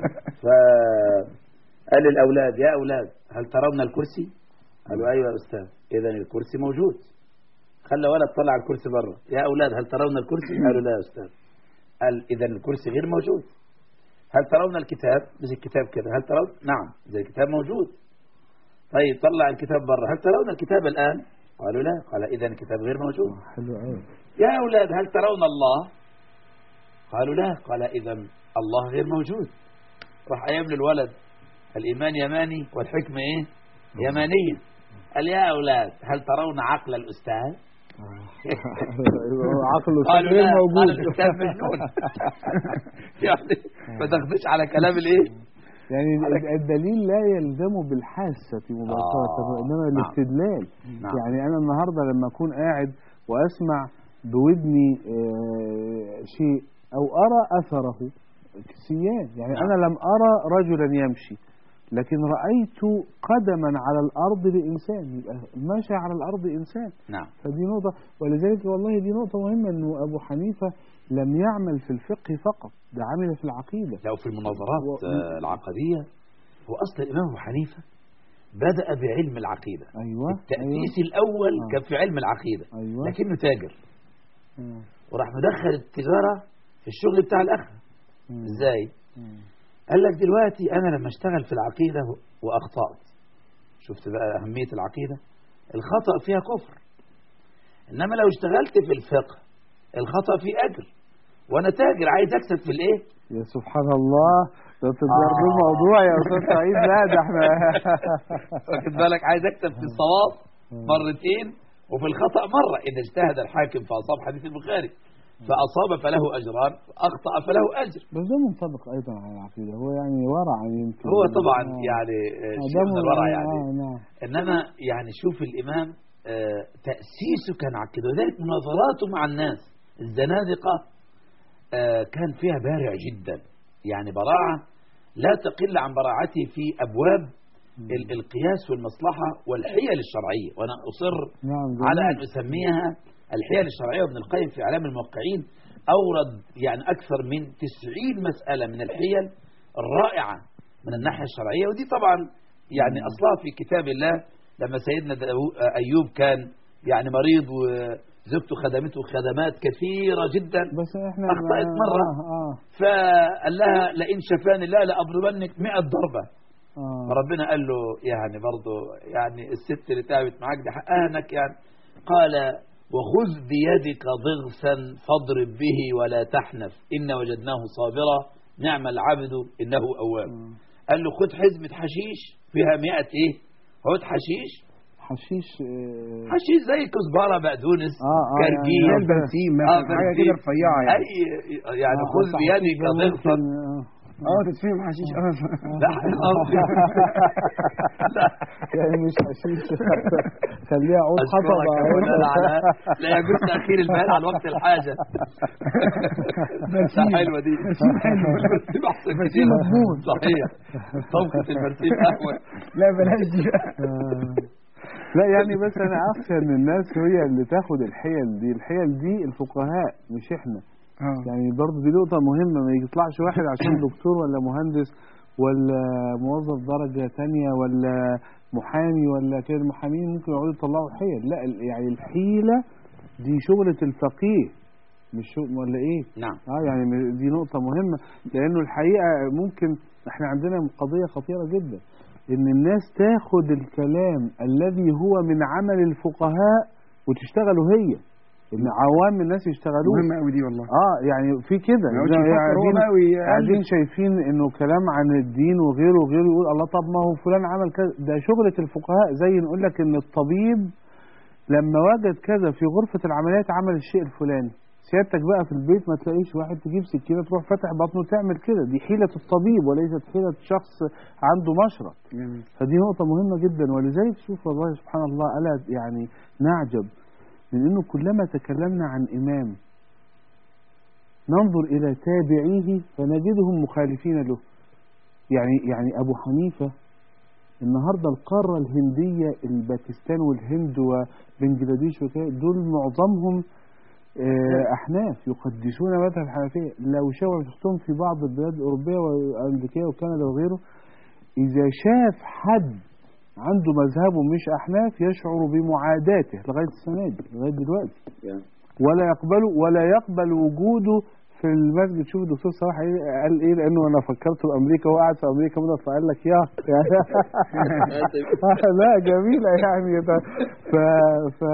فقال للاولاد يا اولاد هل ترون الكرسي؟ قالوا ايوه يا استاذ اذا الكرسي موجود خلى ولد طلع الكرسي بره يا اولاد هل ترون الكرسي؟ قالوا لا يا استاذ قال اذا الكرسي غير موجود هل ترون الكتاب؟ مسك الكتاب كده هل ترون؟ نعم اذا الكتاب موجود طيب طلع الكتاب بره هل ترون الكتاب الان؟ قالوا لا قال اذا الكتاب غير موجود حلو قوي يا أولاد هل ترون الله قالوا لا قال إذا الله غير موجود راح يبني الولد الإيمان يماني والحكمة إيه يمانية قال يا أولاد هل ترون عقل الأستاذ عقله قالوا غير لا قال موجود الأستاذ مجنون يعني ما تاخدش على كلام الإيه يعني على- الدليل لا يلزم بالحاسة مباشرة آه، إنما نعم. الاستدلال نعم. يعني أنا النهاردة لما أكون قاعد وأسمع بودني آه، شيء أو أرى أثره سيان يعني نعم. أنا لم أرى رجلا يمشي لكن رأيت قدما على الأرض لإنسان يبقى ماشي على الأرض إنسان نعم فدي نقطة ولذلك والله دي نقطة مهمة إنه أبو حنيفة لم يعمل في الفقه فقط ده عمل في العقيدة لو في المناظرات و- آه، العقدية هو أصل الإمام أبو حنيفة بدأ بعلم العقيدة أيوة التأسيس الأول آه. كان في علم العقيدة أيوة لكنه تاجر أيوة. وراح مدخل التجارة في الشغل بتاع الآخرة مم. ازاي مم. قال لك دلوقتي انا لما اشتغل في العقيدة واخطأت شفت بقى اهمية العقيدة الخطأ فيها كفر انما لو اشتغلت في الفقه الخطأ فيه اجر وانا تاجر عايز اكسب في الايه يا سبحان الله ده تدار آه. الموضوع يا أستاذ سعيد لا ده احنا واخد بالك عايز اكسب في الصواب مرتين وفي الخطأ مرة اذا اجتهد الحاكم فاصاب حديث البخاري فاصاب فله اجران اخطأ فله اجر بس ده منطبق أيضا على العقيدة هو يعني ورع يمكن هو طبعا آه. يعني آه، آه، ده شيء من الورع يعني آه نعم انما يعني شوف الامام آه، تاسيسه كان عقيده وذلك مناظراته مع الناس الزنادقه آه، كان فيها بارع جدا يعني براعه لا تقل عن براعته في ابواب ال- القياس والمصلحه والحيل الشرعيه وانا اصر نعم جميل. على ان اسميها الحيل الشرعيه وابن القيم في اعلام الموقعين اورد يعني اكثر من تسعين مساله من الحيل الرائعه من الناحيه الشرعيه ودي طبعا يعني اصلها في كتاب الله لما سيدنا داو- ايوب كان يعني مريض وزوجته خدمته خدمات كثيره جدا بس احنا أخطأت مرة. آه آه فقال لها لئن شفاني الله لأضربنك 100 ضربة آه. فربنا قال له يعني برضه يعني الست اللي تعبت معاك دي حقها انك يعني قال وخذ بيدك ضغثا فاضرب به ولا تحنف إن وجدناه صابرا نعم العبد إنه أواب آه. قال له خد حزمة حشيش فيها مئة إيه عود حشيش حشيش آه، حشيش زي كزبرة بقدونس آه، آه، كرجية هي يعني- البنسيم آه، مثلا حاجه بنزين. كده رفيعه يعني أي يعني آه، خذ أصل بيدك حشيش ده ضغثا ممكن، آه. اه تتفهم حشيش اه لا قصدي لا يعني مش حشيش خليها عود حطب أشكرك يا مولانا على لا يجوز تأخير البيان عن وقت الحاجة برسيم. لا حلوة دي برسيم حلو. برسيم أحسن برسيم كتير. مضمون. صحيح طبقة البرسيم أهون لا بلاش دي آه. لا يعني بس انا اخشى ان الناس هي اللي تاخد الحيل دي الحيل دي الفقهاء مش احنا اه يعني برضه دي نقطة مهمة ما يطلعش واحد عشان دكتور ولا مهندس ولا موظف درجة تانية ولا محامي ولا كده المحامين ممكن يقعدوا يطلعوا حيل لا ال- يعني الحيلة دي شغلة الفقيه مش شغل ولا ايه نعم اه يعني م- دي نقطة مهمة لأنه الحقيقة ممكن احنا عندنا قضية خطيرة جدا إن الناس تاخد الكلام الذي هو من عمل الفقهاء وتشتغله هي إن عوام الناس يشتغلوه مهمه قوي دي والله اه يعني في كده ما يقعدش يعني يفكر هو قاعدين بقى ويألف. قاعدين شايفين انه كلام عن الدين وغيره وغيره يقول الله طب ما هو فلان عمل كذا ده شغلة الفقهاء زي نقول لك ان الطبيب لما وجد كذا في غرفة العمليات عمل الشيء الفلاني سيادتك بقى في البيت ما تلاقيش واحد تجيب سكينة تروح فاتح بطنه تعمل كده دي حيلة الطبيب وليست حيلة شخص عنده مشرط جميل. فدي نقطة مهمة جدا ولذلك شوف والله سبحان الله ألا يعني نعجب من أنه كلما تكلمنا عن إمام ننظر إلى تابعيه فنجدهم مخالفين له يعني يعني أبو حنيفة النهاردة القارة الهندية الباكستان والهند وبنجلاديش وكده دول معظمهم آه، أحناف يقدسون مذهب الحنفية لو شاور شفتهم في بعض البلاد الأوروبية والأمريكية وكندا وغيره إذا شاف حد عنده مذهبه مش أحناف يشعر بمعاداته لغاية السنة دي لغاية دلوقتي ولا يقبل ولا يقبل وجوده في المسجد شوف الدكتور صلاح إيه- قال ايه لانه انا فكرته بامريكا هو قاعد في امريكا مده فقال لك يا يعني لا جميله يعني ده ف ف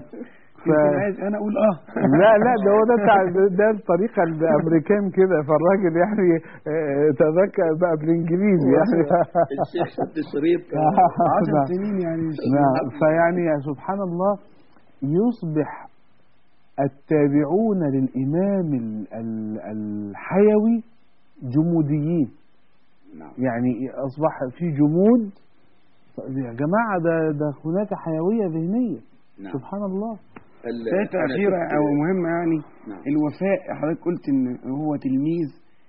ف يمكن عايز انا اقول اه لا لا ده هو ده بتاع ده الطريقه الامريكان كده فالراجل يعني آه، تذكر بقى بالانجليزي يعني الشيخ شد الشريط عشر نعم. سنين يعني مش نعم فيعني يا سبحان الله يصبح التابعون للإمام ال- ال- الحيوي جموديين نعم يعني أصبح في جمود يا جماعة ده, ده هناك حيوية ذهنية نعم سبحان الله ثالثة أخيرة أو مهمة يعني نعم. الوفاء حضرتك قلت إن هو تلميذ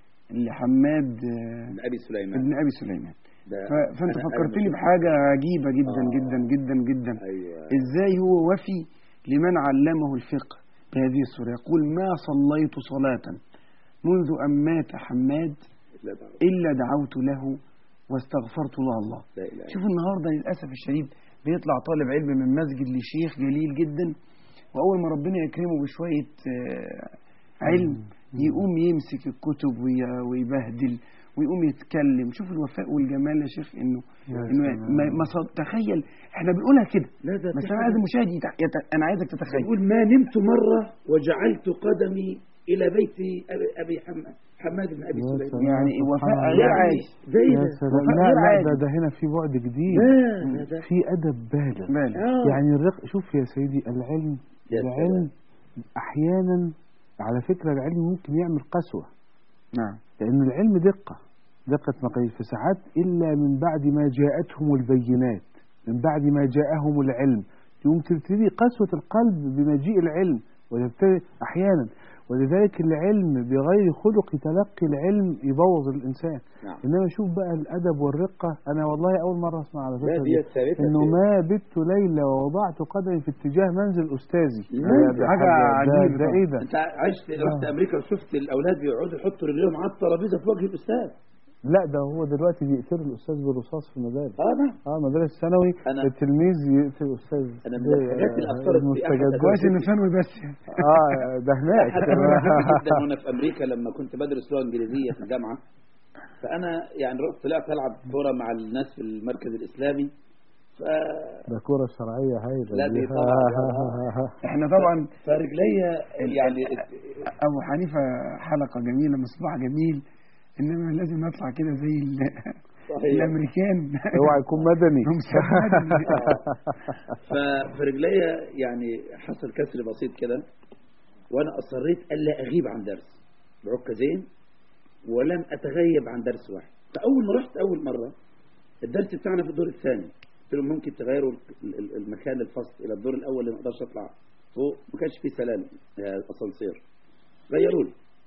لحماد آه، أبي سليمان ابن أبي سليمان ده ف- فأنت أنا- أنا فكرتني بشوف- بحاجة عجيبة جدا آه. جدا جدا جدا أيوة إزاي هو وفي لمن علمه الفقه بهذه السورة يقول ما صليت صلاة منذ أن مات حماد لا دعوة. إلا دعوت له واستغفرت له الله لا إله إلا شوف النهارده للاسف الشديد بيطلع طالب علم من مسجد لشيخ جليل جدا واول ما ربنا يكرمه بشويه آه، علم يقوم يمسك الكتب وي- ويبهدل ويقوم يتكلم شوف الوفاء والجمال يا شيخ انه يا انه سلام. ما ما صد- تخيل احنا بنقولها كده لا ده بس في انا حاجة- عايز المشاهد يتع... يت... انا عايزك تتخيل يقول ما نمت مرة وجعلت قدمي إلى بيت أبي, أبي حماد حماد بن أبي يا سليمان سلام. يعني سبحان وفاء الله. غير يعني عادي زي يا ده سلام وفاء لا غير لا عادي. ده, ده هنا في بعد جديد لا لا ده في أدب بالغ بالك آه. يعني الرق شوف يا سيدي العلم يا العلم أحيانا على فكرة العلم ممكن يعمل قسوة نعم لأن العلم دقة دقة مقاييس فساعات إلا من بعد ما جاءتهم البينات من بعد ما جاءهم العلم يوم تبتدي قسوة القلب بمجيء العلم وتبتدي أحيانا ولذلك العلم بغير خلق تلقي العلم يبوظ الإنسان نعم إنما شوف بقى الأدب والرقة أنا والله أول مرة أسمع على لا فكرة دي دي. ثابتة إنه في- ما بت ليلة ووضعت قدمي في اتجاه منزل أستاذي لا، ده- ده حاجة حاجة- ده- عجيبة ده طبعا. إيه ده انت عشت رحت آه. امريكا وشفت الاولاد بيقعدوا يحطوا رجليهم على الترابيزه في وجه الاستاذ لا ده هو دلوقتي بيقتل الأستاذ بالرصاص في المدارس اه نعم اه مدارس ثانوي أنا- التلميذ يقتل الاستاذ أنا من ده- الحاجات اللي أثرت في أحد المستجدات. كويس انه ثانوي بس اه ده هناك حتى أنا بحب جدا وانا في امريكا لما كنت بدرس لغه انجليزيه في الجامعه فانا يعني رحت طلعت العب كوره مع الناس في المركز الاسلامي ف ده كرة شرعية هايلة لا، دي طبعا. احنا طبعا فرجليا يعني ابو حنيفه حلقه جميله مصباح جميل انما لازم نطلع كده زي ال- صحيح الامريكان اوعى يكون مدني مصباح مدني. ففرجليا يعني حصل كسر بسيط كده وانا اصريت الا اغيب عن درس بعكازين ولم اتغيب عن درس واحد فاول ما رحت اول مره الدرس بتاعنا في الدور الثاني قلت لهم ممكن تغيروا ال- ال- المكان الفصل الى الدور الاول اللي ما اقدرش اطلع فوق ما كانش فيه سلالم آه، اسانسير غيروا لي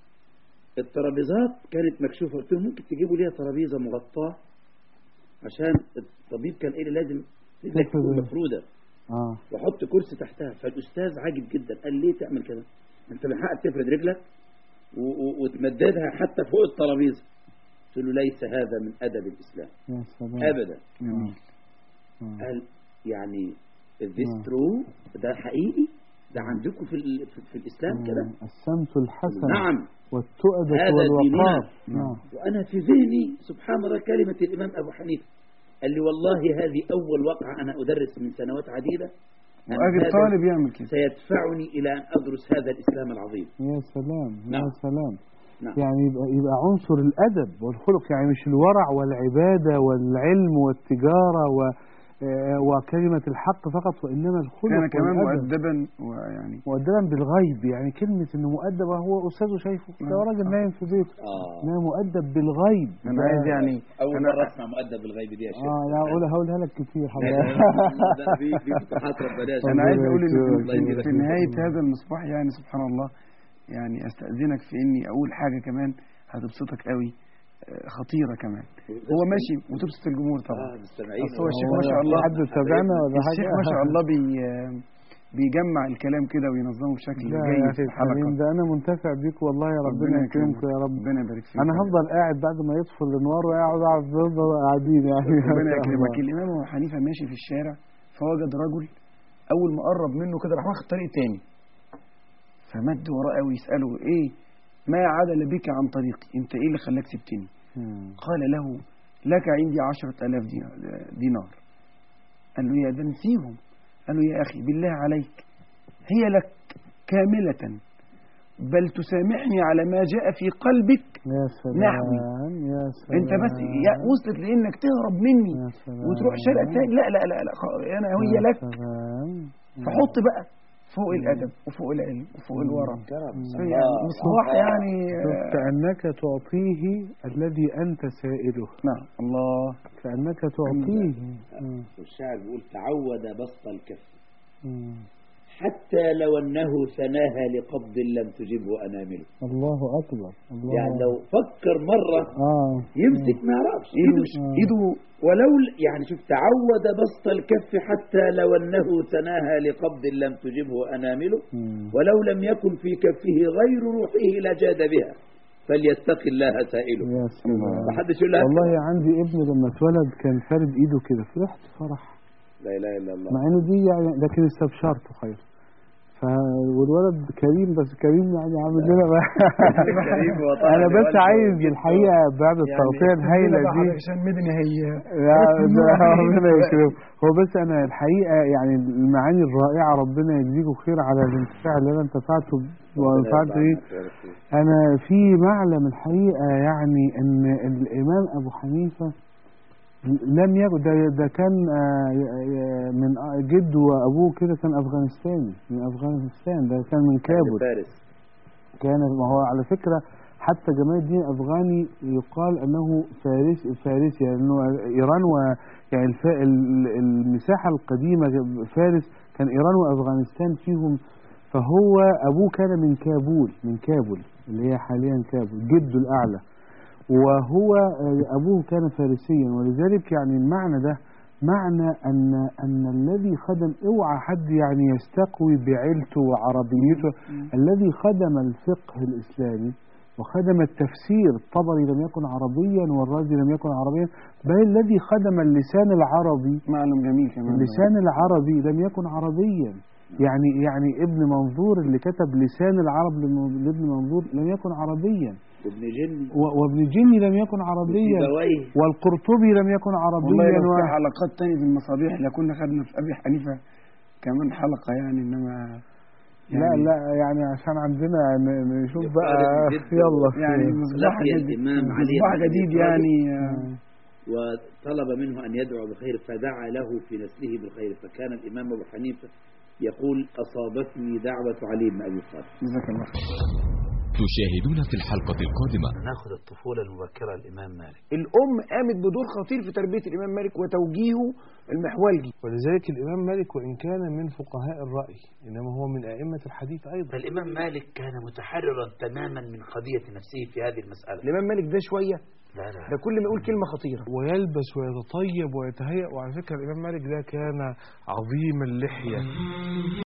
الترابيزات كانت مكشوفه قلت لهم ممكن تجيبوا ليها ترابيزه مغطاه عشان الطبيب كان قال لي لازم رجلك تكون تفرد. مفروده اه واحط كرسي تحتها فالاستاذ عاجب جدا قال ليه تعمل كده انت من حقك تفرد رجلك و- و- وتمددها حتى فوق الترابيزه قلت له ليس هذا من ادب الاسلام يا سلام ابدا جميل. آه. قال يعني this آه. true ده حقيقي ده عندكم في ال- في, في الاسلام كده آه. السمت الحسن نعم والتؤدة هذا والوقار ديننا. نعم وانا في ذهني سبحان الله كلمه الامام ابو حنيفه قال لي والله هذه اول وقعه انا ادرس من سنوات عديده أن واجد هذا طالب يعمل كده سيدفعني الى ان ادرس هذا الاسلام العظيم يا سلام يا نعم. سلام نعم يعني يبقى, يبقى عنصر الأدب والخلق يعني مش الورع والعبادة والعلم والتجارة و آه، وكلمة الحق فقط وإنما الخلق كان كمان والأدب. مؤدبا ويعني مؤدبا بالغيب يعني كلمة إنه مؤدب هو أستاذه شايفه ده نعم. راجل نايم في بيته اه إنه مؤدب بالغيب انا ده- عايز يعني اول أنا- مره اسمع مؤدب بالغيب دي يا شيخ اه لا أقولها هقولها لك كتير لا، حضرتك لا، لا، دي دي فتوحات ربنا يا شيخ. انا عايز اقول ان الله في- يبارك في فيك. نهايه هذا المصباح يعني سبحان الله يعني استاذنك في اني اقول حاجه كمان هتبسطك قوي آه، خطيره كمان هو ماشي وتبسط الجمهور طبعا اه مستمعين أصل هو الشيخ هو ما شاء الله حد تابعنا ولا حاجة الشيخ ما شاء الله بي بيجمع الكلام كده وينظمه بشكل لا يا جيد أخي في الحلقه الحليم ده أنا منتفع بيك والله يا ربنا يكرمكم يا رب ربنا يبارك فيك أنا هفضل قاعد بعد ما يطفي الأنوار وأقعد أقعد نفضل قاعدين يعني ربنا يكرمك الامام ابو حنيفه ماشي في الشارع فوجد رجل اول ما قرب منه كده راح واخد طريق تاني فمد وراه قوي يساله ايه ما عدل بك عن طريقي انت ايه اللي خلاك سبتني مم. قال له لك عندي عشرة ألاف دينار- دينار قال له يا ده نسيهم قال له يا أخي بالله عليك هي لك كاملة بل تسامحني على ما جاء في قلبك يا سلام نحوي. يا سلام انت بس يا وصلت لانك تهرب مني يا سلام وتروح شارع تاني لا لا لا, لا خ- انا هي يا لك سلام فحط بقى فوق الادب وفوق العلم وفوق الورع كرم يعني مصباح يعني شوف آه، كأنك تعطيه الذي أنت سائله نعم الله كأنك تعطيه مم. والشاعر بيقول تعود بسط الكف مم. حتى لو أنه ثناها لقبض لم تجبه أنامله الله أكبر الله يعني لو فكر مرة آه يمسك ما يعرفش ايده ايده مش ايده ولو يعني شوف تعود بسط الكف حتى لو أنه ثناها لقبض لم تجبه أنامله مم. ولو لم يكن في كفه غير روحه لجاد بها فليتق الله سائله يا سلام ما حدش يقول لها والله عندي ابن لما اتولد كان فارد ايده كده فرحت فرح لا اله الا الله مع انه دي يعني لكن استبشرته خير ف والولد كريم بس كريم يعني عامل لنا بقى كريم وطاعة انا بس لوالده عايز وجده. الحقيقه بعد التغطيه الهائله دي عشان مدني هي لا ده ربنا يكرمه هو بس انا الحقيقه يعني المعاني الرائعه ربنا يجزيكم خير على الانتفاع اللي انا انتفعته وانفعت بيه انا في معلم الحقيقه يعني ان الامام ابو حنيفه لم يكن ده, ده كان آه، ي- من جده وابوه كده كان افغانستاني من افغانستان ده كان من كابول فارس كان ما هو على فكرة حتى جمال الدين الأفغاني يقال أنه فارس فارسي لأنه إيران و يعني الف... ال- المساحة القديمة فارس كان إيران وأفغانستان فيهم فهو أبوه كان من كابول من كابول اللي هي حاليا كابول جده الأعلى وهو آه، أبوه كان فارسيا ولذلك يعني المعنى ده معنى أن أن الذي خدم اوعى حد يعني يستقوي بعيلته وعربيته الذي خدم الفقه الإسلامي وخدم التفسير الطبري لم يكن عربيا والرازي لم يكن عربيا بل الذي خدم اللسان العربي معلم جميل كمان اللسان العربي لم يكن عربيا يعني يعني ابن منظور اللي كتب لسان العرب لم- لابن منظور لم يكن عربيا وابن جني و- وابن جني لم يكن عربيا وسيبويه والقرطبي لم يكن والله عربيا لو في و... حلقات تاني في المصابيح اللي كنا خدنا في ابي حنيفه كمان حلقه يعني انما لا لا يعني عشان عندنا ن- نشوف بقى يقارن جدا. يلا يعني خير. مصباح لقي جديد الإمام علي مصباح بن أبي جديد طالب. يعني آه، وطلب منه أن يدعو بخير فدعا له في نسله بالخير فكان الإمام أبو حنيفة يقول أصابتني دعوة علي بن أبي طالب جزاك الله خير تشاهدون في الحلقة القادمة ناخذ الطفولة المبكرة الإمام مالك الام قامت بدور خطير في تربيه الامام مالك وتوجيهه المحوري ولذلك الإمام مالك وإن كان من فقهاء الرأي إنما هو من أئمة الحديث أيضا فالإمام مالك كان متحررا تماما من قضية نفسه في هذه المسألة الامام مالك ده شويه لا لا ده كل ما يقول كلمه خطيره ويلبس ويتطيب ويتهيأ وعلى فكرة الإمام مالك ده كان عظيم اللحية